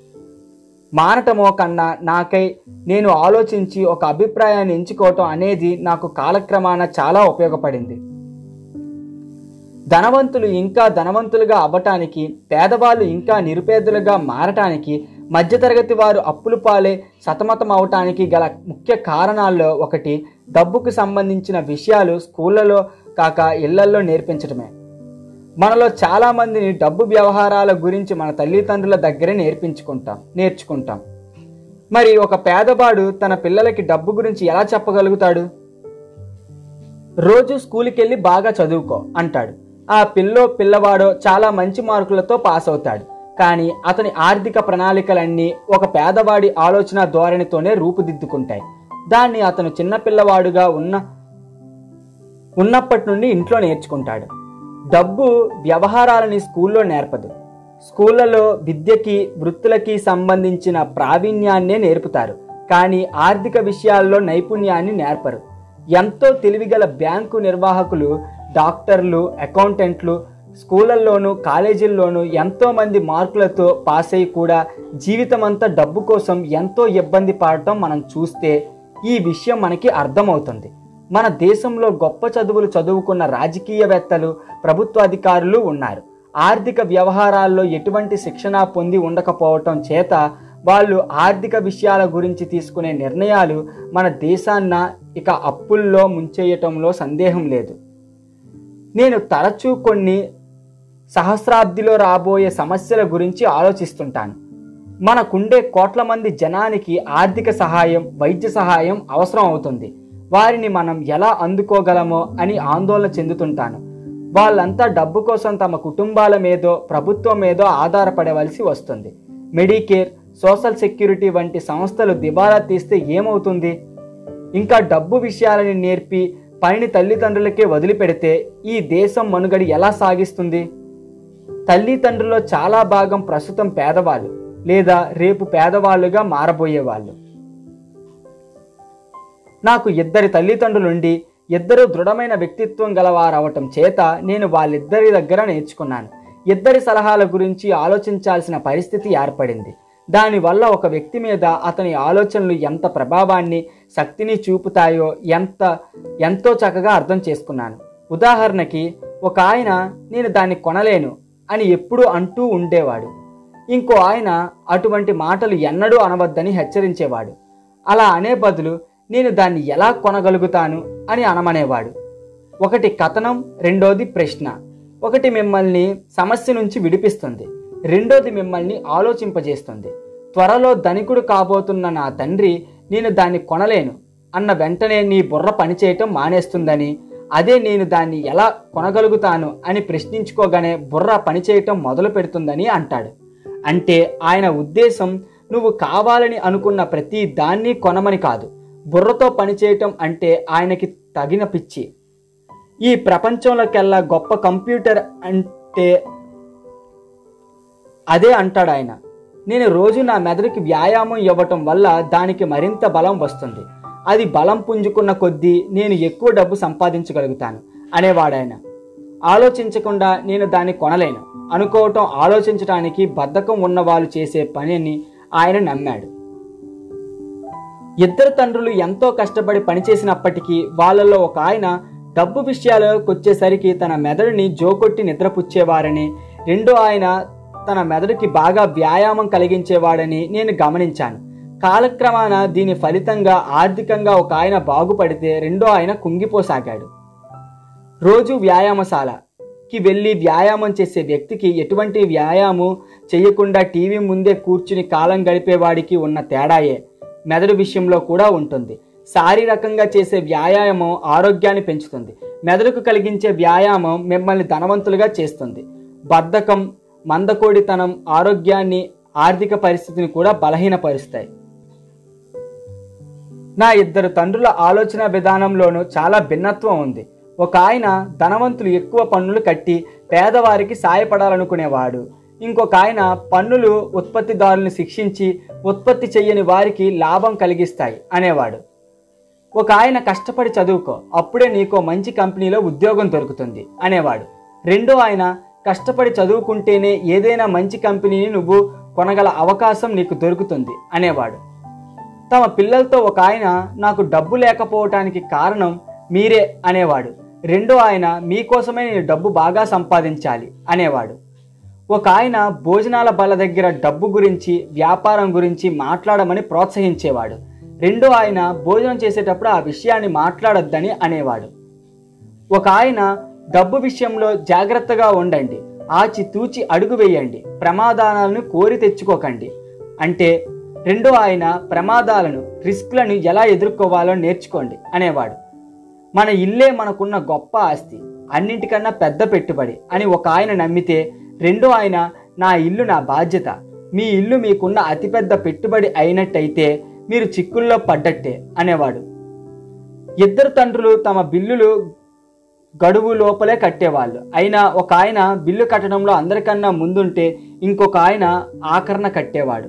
A: మానటమో కన్నా నాకై నేను ఆలోచించి ఒక అభిప్రాయాన్ని ఎంచుకోవటం అనేది నాకు కాలక్రమాన చాలా ఉపయోగపడింది ధనవంతులు ఇంకా ధనవంతులుగా అవ్వటానికి పేదవాళ్ళు ఇంకా నిరుపేదలుగా మారటానికి మధ్యతరగతి వారు అప్పులు పాలే సతమతం అవటానికి గల ముఖ్య కారణాల్లో ఒకటి డబ్బుకు సంబంధించిన విషయాలు స్కూళ్ళలో కాక ఇళ్లల్లో నేర్పించడమే మనలో చాలా మందిని డబ్బు వ్యవహారాల గురించి మన తల్లిదండ్రుల దగ్గరే నేర్పించుకుంటాం నేర్చుకుంటాం మరి ఒక పేదవాడు తన పిల్లలకి డబ్బు గురించి ఎలా చెప్పగలుగుతాడు రోజు స్కూల్కి వెళ్ళి బాగా చదువుకో అంటాడు ఆ పిల్లో పిల్లవాడో చాలా మంచి మార్కులతో పాస్ అవుతాడు కానీ అతని ఆర్థిక ప్రణాళికలన్నీ ఒక పేదవాడి ఆలోచన ధోరణితోనే రూపుదిద్దుకుంటాయి దాన్ని అతను చిన్న పిల్లవాడుగా ఉన్న ఉన్నప్పటి నుండి ఇంట్లో నేర్చుకుంటాడు డబ్బు వ్యవహారాలని స్కూల్లో నేర్పదు స్కూళ్ళలో విద్యకి వృత్తులకి సంబంధించిన ప్రావీణ్యాన్నే నేర్పుతారు కానీ ఆర్థిక విషయాల్లో నైపుణ్యాన్ని నేర్పరు ఎంతో తెలివిగల బ్యాంకు నిర్వాహకులు డాక్టర్లు అకౌంటెంట్లు స్కూళ్ళల్లోనూ కాలేజీల్లోనూ ఎంతో మంది మార్కులతో పాస్ అయి కూడా జీవితమంతా డబ్బు కోసం ఎంతో ఇబ్బంది పడటం మనం చూస్తే ఈ విషయం మనకి అర్థమవుతుంది మన దేశంలో గొప్ప చదువులు చదువుకున్న రాజకీయవేత్తలు ప్రభుత్వ అధికారులు ఉన్నారు ఆర్థిక వ్యవహారాల్లో ఎటువంటి శిక్షణ పొంది ఉండకపోవటం చేత వాళ్ళు ఆర్థిక విషయాల గురించి తీసుకునే నిర్ణయాలు మన దేశాన్న ఇక అప్పుల్లో ముంచేయటంలో సందేహం లేదు నేను తరచూ కొన్ని సహస్రాబ్దిలో రాబోయే సమస్యల గురించి ఆలోచిస్తుంటాను మనకుండే కోట్ల మంది జనానికి ఆర్థిక సహాయం వైద్య సహాయం అవసరం అవుతుంది వారిని మనం ఎలా అందుకోగలమో అని ఆందోళన చెందుతుంటాను వాళ్ళంతా డబ్బు కోసం తమ కుటుంబాల మీదో ప్రభుత్వం మీదో ఆధారపడవలసి వస్తుంది మెడికేర్ సోషల్ సెక్యూరిటీ వంటి సంస్థలు దివాలా తీస్తే ఏమవుతుంది ఇంకా డబ్బు విషయాలని నేర్పి పనిని తల్లిదండ్రులకే వదిలిపెడితే ఈ దేశం మనుగడి ఎలా సాగిస్తుంది తల్లిదండ్రుల్లో చాలా భాగం ప్రస్తుతం పేదవాళ్ళు లేదా రేపు పేదవాళ్ళుగా మారబోయేవాళ్ళు నాకు ఇద్దరి తల్లిదండ్రులుండి ఇద్దరు దృఢమైన వ్యక్తిత్వం గలవారవటం చేత నేను వాళ్ళిద్దరి దగ్గర నేర్చుకున్నాను ఇద్దరి సలహాల గురించి ఆలోచించాల్సిన పరిస్థితి ఏర్పడింది దానివల్ల ఒక వ్యక్తి మీద అతని ఆలోచనలు ఎంత ప్రభావాన్ని శక్తిని చూపుతాయో ఎంత ఎంతో చక్కగా అర్థం చేసుకున్నాను ఉదాహరణకి ఒక ఆయన నేను దాన్ని కొనలేను అని ఎప్పుడూ అంటూ ఉండేవాడు ఇంకో ఆయన అటువంటి మాటలు ఎన్నడూ అనవద్దని హెచ్చరించేవాడు అలా అనే బదులు నేను దాన్ని ఎలా కొనగలుగుతాను అని అనమనేవాడు ఒకటి కథనం రెండోది ప్రశ్న ఒకటి మిమ్మల్ని సమస్య నుంచి విడిపిస్తుంది రెండోది మిమ్మల్ని ఆలోచింపజేస్తుంది త్వరలో ధనికుడు కాబోతున్న నా తండ్రి నేను దాన్ని కొనలేను అన్న వెంటనే నీ బుర్ర పనిచేయటం మానేస్తుందని అదే నేను దాన్ని ఎలా కొనగలుగుతాను అని ప్రశ్నించుకోగానే బుర్ర పనిచేయటం మొదలు పెడుతుందని అంటాడు అంటే ఆయన ఉద్దేశం నువ్వు కావాలని అనుకున్న ప్రతి దాన్ని కొనమని కాదు బుర్రతో పనిచేయటం అంటే ఆయనకి తగిన పిచ్చి ఈ ప్రపంచంలోకెల్లా గొప్ప కంప్యూటర్ అంటే అదే అంటాడు ఆయన నేను రోజు నా మెదడుకి వ్యాయామం ఇవ్వటం వల్ల దానికి మరింత బలం వస్తుంది అది బలం పుంజుకున్న కొద్దీ నేను ఎక్కువ డబ్బు సంపాదించగలుగుతాను అనేవాడాయన ఆలోచించకుండా నేను దాన్ని కొనలేను అనుకోవటం ఆలోచించడానికి బద్ధకం ఉన్న వాళ్ళు చేసే పనిని ఆయన నమ్మాడు ఇద్దరు తండ్రులు ఎంతో కష్టపడి పనిచేసినప్పటికీ వాళ్ళలో ఒక ఆయన డబ్బు విషయాలకు వచ్చేసరికి తన మెదడుని జోకొట్టి నిద్రపుచ్చేవారని రెండో ఆయన తన మెదడుకి బాగా వ్యాయామం కలిగించేవాడని నేను గమనించాను కాలక్రమాన దీని ఫలితంగా ఆర్థికంగా ఒక ఆయన బాగుపడితే రెండో ఆయన కుంగిపోసాగాడు రోజు వ్యాయామశాలకి వెళ్ళి వ్యాయామం చేసే వ్యక్తికి ఎటువంటి వ్యాయామం చేయకుండా టీవీ ముందే కూర్చుని కాలం గడిపేవాడికి ఉన్న తేడాయే మెదడు విషయంలో కూడా ఉంటుంది శారీరకంగా చేసే వ్యాయామం ఆరోగ్యాన్ని పెంచుతుంది మెదడుకు కలిగించే వ్యాయామం మిమ్మల్ని ధనవంతులుగా చేస్తుంది బద్ధకం మందకోడితనం ఆరోగ్యాన్ని ఆర్థిక పరిస్థితిని కూడా బలహీనపరుస్తాయి నా ఇద్దరు తండ్రుల ఆలోచన విధానంలోనూ చాలా భిన్నత్వం ఉంది ఒక ఆయన ధనవంతులు ఎక్కువ పన్నులు కట్టి పేదవారికి సాయపడాలనుకునేవాడు ఇంకొక ఆయన పన్నులు ఉత్పత్తిదారులను శిక్షించి ఉత్పత్తి చెయ్యని వారికి లాభం కలిగిస్తాయి అనేవాడు ఒక ఆయన కష్టపడి చదువుకో అప్పుడే నీకో మంచి కంపెనీలో ఉద్యోగం దొరుకుతుంది అనేవాడు రెండో ఆయన కష్టపడి చదువుకుంటేనే ఏదైనా మంచి కంపెనీని నువ్వు కొనగల అవకాశం నీకు దొరుకుతుంది అనేవాడు తమ పిల్లలతో ఒక ఆయన నాకు డబ్బు లేకపోవటానికి కారణం మీరే అనేవాడు రెండో ఆయన మీకోసమే నేను డబ్బు బాగా సంపాదించాలి అనేవాడు ఒక ఆయన భోజనాల బల్ల దగ్గర డబ్బు గురించి వ్యాపారం గురించి మాట్లాడమని ప్రోత్సహించేవాడు రెండో ఆయన భోజనం చేసేటప్పుడు ఆ విషయాన్ని మాట్లాడొద్దని అనేవాడు ఒక ఆయన డబ్బు విషయంలో జాగ్రత్తగా ఉండండి ఆచి తూచి అడుగు వేయండి ప్రమాదాలను కోరి తెచ్చుకోకండి అంటే రెండో ఆయన ప్రమాదాలను రిస్క్లను ఎలా ఎదుర్కోవాలో నేర్చుకోండి అనేవాడు మన ఇల్లే మనకున్న గొప్ప ఆస్తి అన్నింటికన్నా పెద్ద పెట్టుబడి అని ఒక ఆయన నమ్మితే రెండో ఆయన నా ఇల్లు నా బాధ్యత మీ ఇల్లు మీకున్న అతిపెద్ద పెట్టుబడి అయినట్టయితే మీరు చిక్కుల్లో పడ్డట్టే అనేవాడు ఇద్దరు తండ్రులు తమ బిల్లులు గడువు లోపలే కట్టేవాళ్ళు అయినా ఒక ఆయన బిల్లు కట్టడంలో అందరికన్నా ముందుంటే ఇంకొక ఆయన ఆకరణ కట్టేవాడు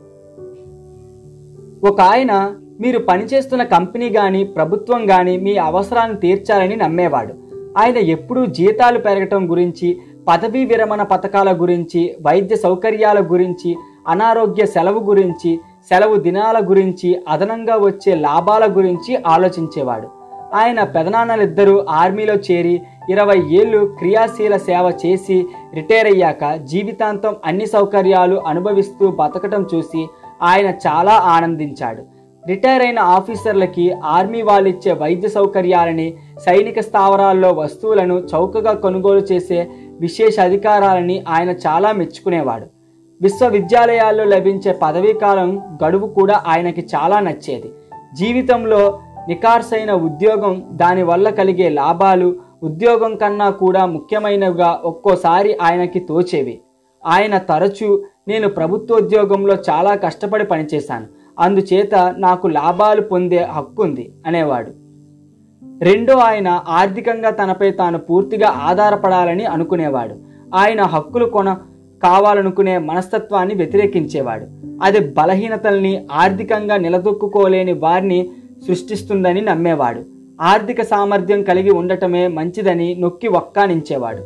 A: ఒక ఆయన మీరు పనిచేస్తున్న కంపెనీ కానీ ప్రభుత్వం కానీ మీ అవసరాన్ని తీర్చాలని నమ్మేవాడు ఆయన ఎప్పుడూ జీతాలు పెరగటం గురించి పదవీ విరమణ పథకాల గురించి వైద్య సౌకర్యాల గురించి అనారోగ్య సెలవు గురించి సెలవు దినాల గురించి అదనంగా వచ్చే లాభాల గురించి ఆలోచించేవాడు ఆయన పెదనాన్నలిద్దరూ ఆర్మీలో చేరి ఇరవై ఏళ్ళు క్రియాశీల సేవ చేసి రిటైర్ అయ్యాక జీవితాంతం అన్ని సౌకర్యాలు అనుభవిస్తూ బతకటం చూసి ఆయన చాలా ఆనందించాడు రిటైర్ అయిన ఆఫీసర్లకి ఆర్మీ వాళ్ళు ఇచ్చే వైద్య సౌకర్యాలని సైనిక స్థావరాల్లో వస్తువులను చౌకగా కొనుగోలు చేసే విశేష అధికారాలని ఆయన చాలా మెచ్చుకునేవాడు విశ్వవిద్యాలయాల్లో లభించే పదవీకాలం గడువు కూడా ఆయనకి చాలా నచ్చేది జీవితంలో నికార్సైన ఉద్యోగం దానివల్ల కలిగే లాభాలు ఉద్యోగం కన్నా కూడా ముఖ్యమైనవిగా ఒక్కోసారి ఆయనకి తోచేవి ఆయన తరచూ నేను ప్రభుత్వోద్యోగంలో చాలా కష్టపడి పనిచేశాను అందుచేత నాకు లాభాలు పొందే హక్కుంది అనేవాడు రెండో ఆయన ఆర్థికంగా తనపై తాను పూర్తిగా ఆధారపడాలని అనుకునేవాడు ఆయన హక్కులు కొన కావాలనుకునే మనస్తత్వాన్ని వ్యతిరేకించేవాడు అది బలహీనతల్ని ఆర్థికంగా నిలదొక్కుకోలేని వారిని సృష్టిస్తుందని నమ్మేవాడు ఆర్థిక సామర్థ్యం కలిగి ఉండటమే మంచిదని నొక్కి వక్కానించేవాడు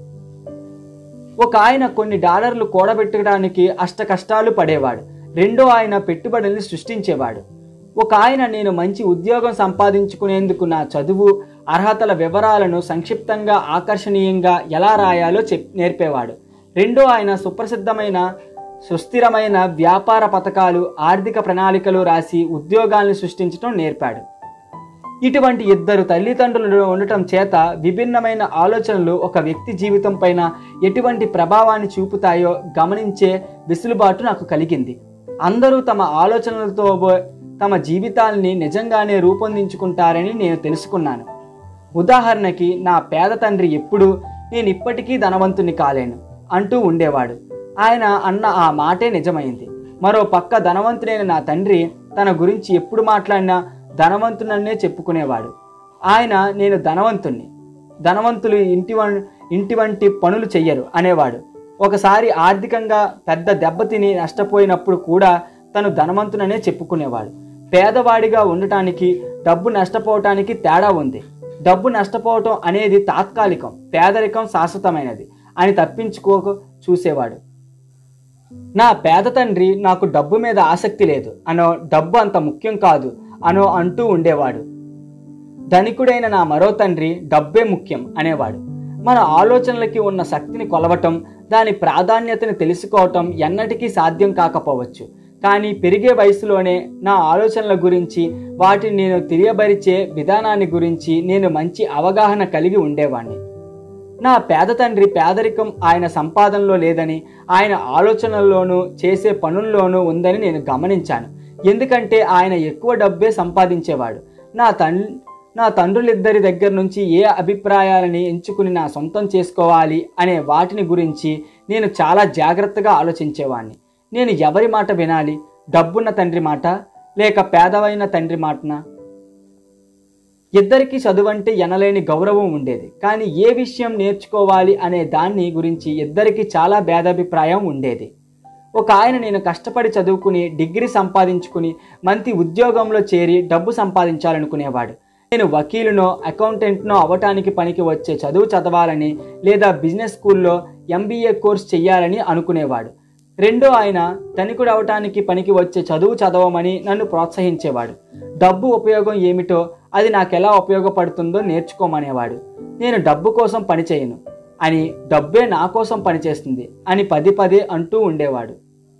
A: ఒక ఆయన కొన్ని డాలర్లు కూడబెట్టడానికి అష్ట కష్టాలు పడేవాడు రెండో ఆయన పెట్టుబడుల్ని సృష్టించేవాడు ఒక ఆయన నేను మంచి ఉద్యోగం సంపాదించుకునేందుకు నా చదువు అర్హతల వివరాలను సంక్షిప్తంగా ఆకర్షణీయంగా ఎలా రాయాలో చెప్ నేర్పేవాడు రెండో ఆయన సుప్రసిద్ధమైన సుస్థిరమైన వ్యాపార పథకాలు ఆర్థిక ప్రణాళికలు రాసి ఉద్యోగాల్ని సృష్టించడం నేర్పాడు ఇటువంటి ఇద్దరు తల్లిదండ్రులు ఉండటం చేత విభిన్నమైన ఆలోచనలు ఒక వ్యక్తి జీవితం పైన ఎటువంటి ప్రభావాన్ని చూపుతాయో గమనించే వెసులుబాటు నాకు కలిగింది అందరూ తమ ఆలోచనలతో తమ జీవితాల్ని నిజంగానే రూపొందించుకుంటారని నేను తెలుసుకున్నాను ఉదాహరణకి నా పేద తండ్రి ఎప్పుడు నేను ఇప్పటికీ ధనవంతుని కాలేను అంటూ ఉండేవాడు ఆయన అన్న ఆ మాటే నిజమైంది మరో పక్క ధనవంతుడైన నా తండ్రి తన గురించి ఎప్పుడు మాట్లాడినా ధనవంతునన్నే చెప్పుకునేవాడు ఆయన నేను ధనవంతుణ్ణి ధనవంతులు ఇంటి వం- ఇంటి వంటి పనులు చెయ్యరు అనేవాడు ఒకసారి ఆర్థికంగా పెద్ద దెబ్బతిని నష్టపోయినప్పుడు కూడా తను ధనవంతుననే చెప్పుకునేవాడు పేదవాడిగా ఉండటానికి డబ్బు నష్టపోవటానికి తేడా ఉంది డబ్బు నష్టపోవటం అనేది తాత్కాలికం పేదరికం శాశ్వతమైనది అని తప్పించుకోక చూసేవాడు నా పేద తండ్రి నాకు డబ్బు మీద ఆసక్తి లేదు అనో డబ్బు అంత ముఖ్యం కాదు అనో అంటూ ఉండేవాడు ధనికుడైన నా మరో తండ్రి డబ్బే ముఖ్యం అనేవాడు మన ఆలోచనలకి ఉన్న శక్తిని కొలవటం దాని ప్రాధాన్యతని తెలుసుకోవటం ఎన్నటికీ సాధ్యం కాకపోవచ్చు కానీ పెరిగే వయసులోనే నా ఆలోచనల గురించి వాటిని నేను తెలియబరిచే విధానాన్ని గురించి నేను మంచి అవగాహన కలిగి ఉండేవాణ్ణి నా పేద తండ్రి పేదరికం ఆయన సంపాదనలో లేదని ఆయన ఆలోచనల్లోనూ చేసే పనుల్లోనూ ఉందని నేను గమనించాను ఎందుకంటే ఆయన ఎక్కువ డబ్బే సంపాదించేవాడు నా తన్ నా తండ్రులిద్దరి దగ్గర నుంచి ఏ అభిప్రాయాలని ఎంచుకుని నా సొంతం చేసుకోవాలి అనే వాటిని గురించి నేను చాలా జాగ్రత్తగా ఆలోచించేవాడిని నేను ఎవరి మాట వినాలి డబ్బున్న తండ్రి మాట లేక పేదవైన తండ్రి మాటనా ఇద్దరికి చదువంటే ఎనలేని గౌరవం ఉండేది కానీ ఏ విషయం నేర్చుకోవాలి అనే దాన్ని గురించి ఇద్దరికి చాలా భేదాభిప్రాయం ఉండేది ఒక ఆయన నేను కష్టపడి చదువుకుని డిగ్రీ సంపాదించుకుని మంచి ఉద్యోగంలో చేరి డబ్బు సంపాదించాలనుకునేవాడు నేను వకీలునో అకౌంటెంట్నో అవటానికి పనికి వచ్చే చదువు చదవాలని లేదా బిజినెస్ స్కూల్లో ఎంబీఏ కోర్స్ చెయ్యాలని అనుకునేవాడు రెండో ఆయన ధనికుడు అవటానికి పనికి వచ్చే చదువు చదవమని నన్ను ప్రోత్సహించేవాడు డబ్బు ఉపయోగం ఏమిటో అది నాకెలా ఉపయోగపడుతుందో నేర్చుకోమనేవాడు నేను డబ్బు కోసం పనిచేయను అని డబ్బే నా కోసం పనిచేస్తుంది అని పదే పదే అంటూ ఉండేవాడు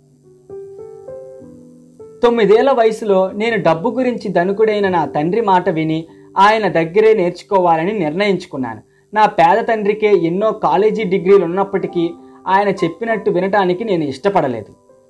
A: తొమ్మిదేళ్ల వయసులో నేను డబ్బు గురించి ధనుకుడైన నా తండ్రి మాట విని ఆయన దగ్గరే నేర్చుకోవాలని నిర్ణయించుకున్నాను నా పేద తండ్రికే ఎన్నో కాలేజీ డిగ్రీలు ఉన్నప్పటికీ ఆయన చెప్పినట్టు వినటానికి నేను ఇష్టపడలేదు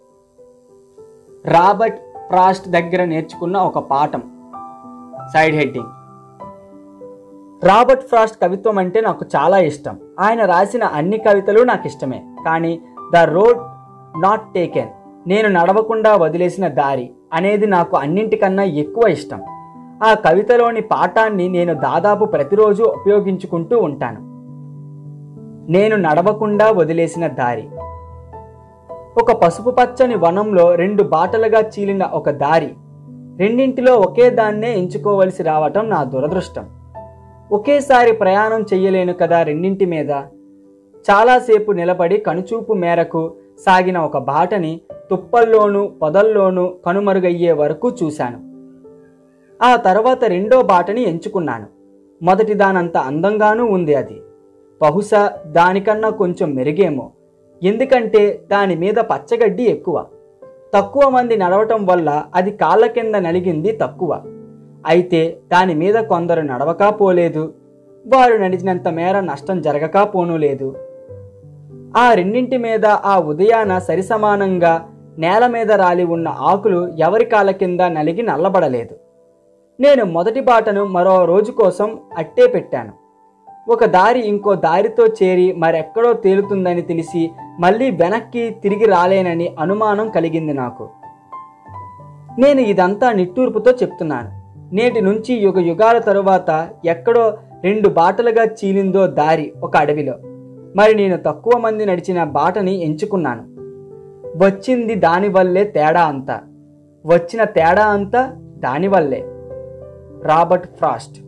A: రాబర్ట్ ఫ్రాస్ట్ దగ్గర నేర్చుకున్న ఒక పాఠం సైడ్ హెడ్డింగ్ రాబర్ట్ ఫ్రాస్ట్ కవిత్వం అంటే నాకు చాలా ఇష్టం ఆయన రాసిన అన్ని కవితలు నాకు ఇష్టమే కానీ ద రోడ్ నాట్ టేకెన్ నేను నడవకుండా వదిలేసిన దారి అనేది నాకు అన్నింటికన్నా ఎక్కువ ఇష్టం ఆ కవితలోని పాఠాన్ని నేను దాదాపు ప్రతిరోజు ఉపయోగించుకుంటూ ఉంటాను నేను నడవకుండా వదిలేసిన దారి ఒక పసుపు పచ్చని వనంలో రెండు బాటలుగా చీలిన ఒక దారి రెండింటిలో ఒకే దాన్నే ఎంచుకోవలసి రావటం నా దురదృష్టం ఒకేసారి ప్రయాణం చెయ్యలేను కదా రెండింటి మీద చాలాసేపు నిలబడి కనుచూపు మేరకు సాగిన ఒక బాటని తుప్పల్లోనూ పొదల్లోనూ కనుమరుగయ్యే వరకు చూశాను ఆ తర్వాత రెండో బాటని ఎంచుకున్నాను మొదటి దానంత అందంగానూ ఉంది అది బహుశా దానికన్నా కొంచెం మెరుగేమో ఎందుకంటే దాని మీద పచ్చగడ్డి ఎక్కువ తక్కువ మంది నడవటం వల్ల అది కాళ్ళ కింద నలిగింది తక్కువ అయితే దాని మీద కొందరు నడవకా పోలేదు వారు నడిచినంత మేర నష్టం జరగకా పోనూ లేదు ఆ రెండింటి మీద ఆ ఉదయాన సరిసమానంగా నేల మీద రాలి ఉన్న ఆకులు ఎవరి కాళ్ళ కింద నలిగి నల్లబడలేదు నేను మొదటి బాటను మరో రోజు కోసం అట్టే పెట్టాను ఒక దారి ఇంకో దారితో చేరి మరెక్కడో తేలుతుందని తెలిసి మళ్ళీ వెనక్కి తిరిగి రాలేనని అనుమానం కలిగింది నాకు నేను ఇదంతా నిట్టూర్పుతో చెప్తున్నాను నేటి నుంచి యుగ యుగాల తరువాత ఎక్కడో రెండు బాటలుగా చీలిందో దారి ఒక అడవిలో మరి నేను తక్కువ మంది నడిచిన బాటని ఎంచుకున్నాను వచ్చింది దానివల్లే తేడా అంతా వచ్చిన తేడా అంతా దానివల్లే రాబర్ట్ ఫ్రాస్ట్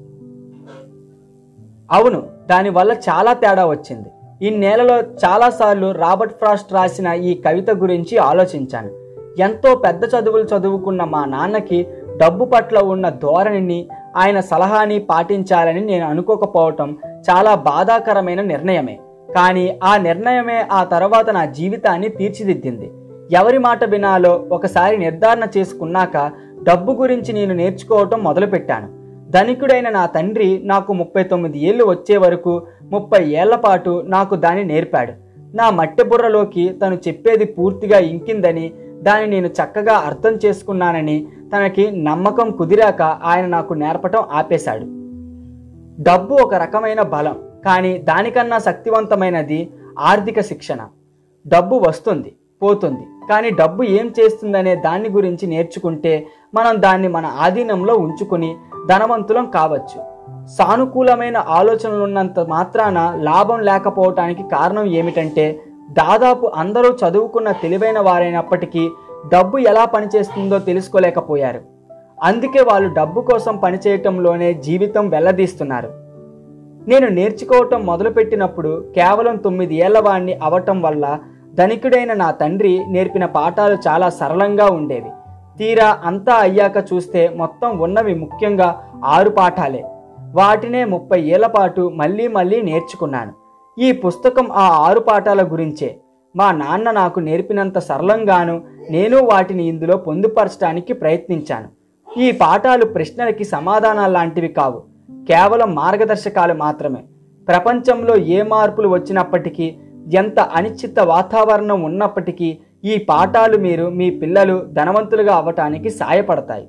A: అవును దానివల్ల చాలా తేడా వచ్చింది ఈ నేలలో చాలాసార్లు రాబర్ట్ ఫ్రాస్ట్ రాసిన ఈ కవిత గురించి ఆలోచించాను ఎంతో పెద్ద చదువులు చదువుకున్న మా నాన్నకి డబ్బు పట్ల ఉన్న ధోరణిని ఆయన సలహాని పాటించాలని నేను అనుకోకపోవటం చాలా బాధాకరమైన నిర్ణయమే కానీ ఆ నిర్ణయమే ఆ తర్వాత నా జీవితాన్ని తీర్చిదిద్దింది ఎవరి మాట వినాలో ఒకసారి నిర్ధారణ చేసుకున్నాక డబ్బు గురించి నేను నేర్చుకోవటం మొదలుపెట్టాను ధనికుడైన నా తండ్రి నాకు ముప్పై తొమ్మిది ఏళ్ళు వచ్చే వరకు ముప్పై ఏళ్ల పాటు నాకు దాన్ని నేర్పాడు నా మట్టి బుర్రలోకి తను చెప్పేది పూర్తిగా ఇంకిందని దాన్ని నేను చక్కగా అర్థం చేసుకున్నానని తనకి నమ్మకం కుదిరాక ఆయన నాకు నేర్పటం ఆపేశాడు డబ్బు ఒక రకమైన బలం కానీ దానికన్నా శక్తివంతమైనది ఆర్థిక శిక్షణ డబ్బు వస్తుంది పోతుంది కానీ డబ్బు ఏం చేస్తుందనే దాని గురించి నేర్చుకుంటే మనం దాన్ని మన ఆధీనంలో ఉంచుకుని ధనవంతులం కావచ్చు సానుకూలమైన ఆలోచనలున్నంత మాత్రాన లాభం లేకపోవటానికి కారణం ఏమిటంటే దాదాపు అందరూ చదువుకున్న తెలివైన వారైనప్పటికీ డబ్బు ఎలా పనిచేస్తుందో తెలుసుకోలేకపోయారు అందుకే వాళ్ళు డబ్బు కోసం పనిచేయటంలోనే జీవితం వెల్లదీస్తున్నారు నేను నేర్చుకోవటం మొదలుపెట్టినప్పుడు కేవలం తొమ్మిది ఏళ్ల వాణ్ణి అవటం వల్ల ధనికుడైన నా తండ్రి నేర్పిన పాఠాలు చాలా సరళంగా ఉండేవి తీరా అంతా అయ్యాక చూస్తే మొత్తం ఉన్నవి ముఖ్యంగా ఆరు పాఠాలే వాటినే ముప్పై ఏళ్ల పాటు మళ్ళీ మళ్ళీ నేర్చుకున్నాను ఈ పుస్తకం ఆ ఆరు పాఠాల గురించే మా నాన్న నాకు నేర్పినంత సరళంగాను నేను వాటిని ఇందులో పొందుపరచడానికి ప్రయత్నించాను ఈ పాఠాలు ప్రశ్నలకి సమాధానాలు లాంటివి కావు కేవలం మార్గదర్శకాలు మాత్రమే ప్రపంచంలో ఏ మార్పులు వచ్చినప్పటికీ ఎంత అనిశ్చిత వాతావరణం ఉన్నప్పటికీ ఈ పాఠాలు మీరు మీ పిల్లలు ధనవంతులుగా అవ్వటానికి సాయపడతాయి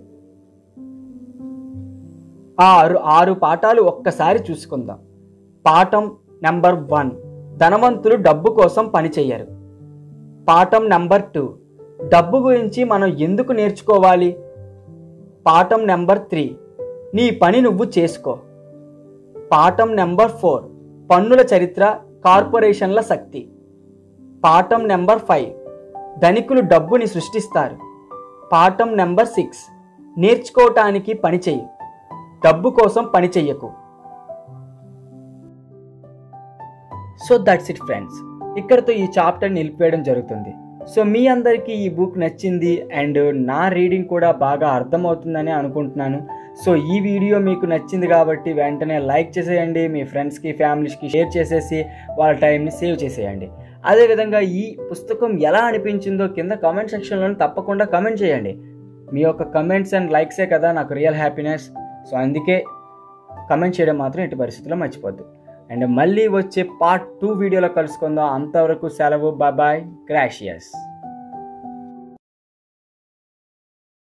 A: ఆ ఆరు ఆరు పాఠాలు ఒక్కసారి చూసుకుందాం పాఠం నెంబర్ వన్ ధనవంతులు డబ్బు కోసం పనిచేయరు పాఠం నెంబర్ టూ డబ్బు గురించి మనం ఎందుకు నేర్చుకోవాలి పాఠం నెంబర్ త్రీ నీ పని నువ్వు చేసుకో పాఠం నెంబర్ ఫోర్ పన్నుల చరిత్ర కార్పొరేషన్ల శక్తి పాఠం నెంబర్ ఫైవ్ ధనికులు డబ్బుని సృష్టిస్తారు పాఠం నెంబర్ సిక్స్ నేర్చుకోవటానికి పని చెయ్యి డబ్బు కోసం పని చెయ్యకు సో దట్స్ ఇట్ ఫ్రెండ్స్ ఇక్కడతో ఈ చాప్టర్ నిలిపేయడం జరుగుతుంది సో మీ అందరికీ ఈ బుక్ నచ్చింది అండ్ నా రీడింగ్ కూడా బాగా అర్థమవుతుందని అనుకుంటున్నాను సో ఈ వీడియో మీకు నచ్చింది కాబట్టి వెంటనే లైక్ చేసేయండి మీ ఫ్రెండ్స్కి ఫ్యామిలీస్కి షేర్ చేసేసి వాళ్ళ టైంని సేవ్ చేసేయండి అదేవిధంగా ఈ పుస్తకం ఎలా అనిపించిందో కింద కామెంట్ సెక్షన్లో తప్పకుండా కమెంట్ చేయండి మీ యొక్క కమెంట్స్ అండ్ లైక్సే కదా నాకు రియల్ హ్యాపీనెస్ సో అందుకే కమెంట్ చేయడం మాత్రం ఎట్టి పరిస్థితుల్లో మర్చిపోద్దు అండ్ మళ్ళీ వచ్చే పార్ట్ టూ వీడియోలో కలుసుకుందాం అంతవరకు సెలవు బాయ్ గ్రాషియస్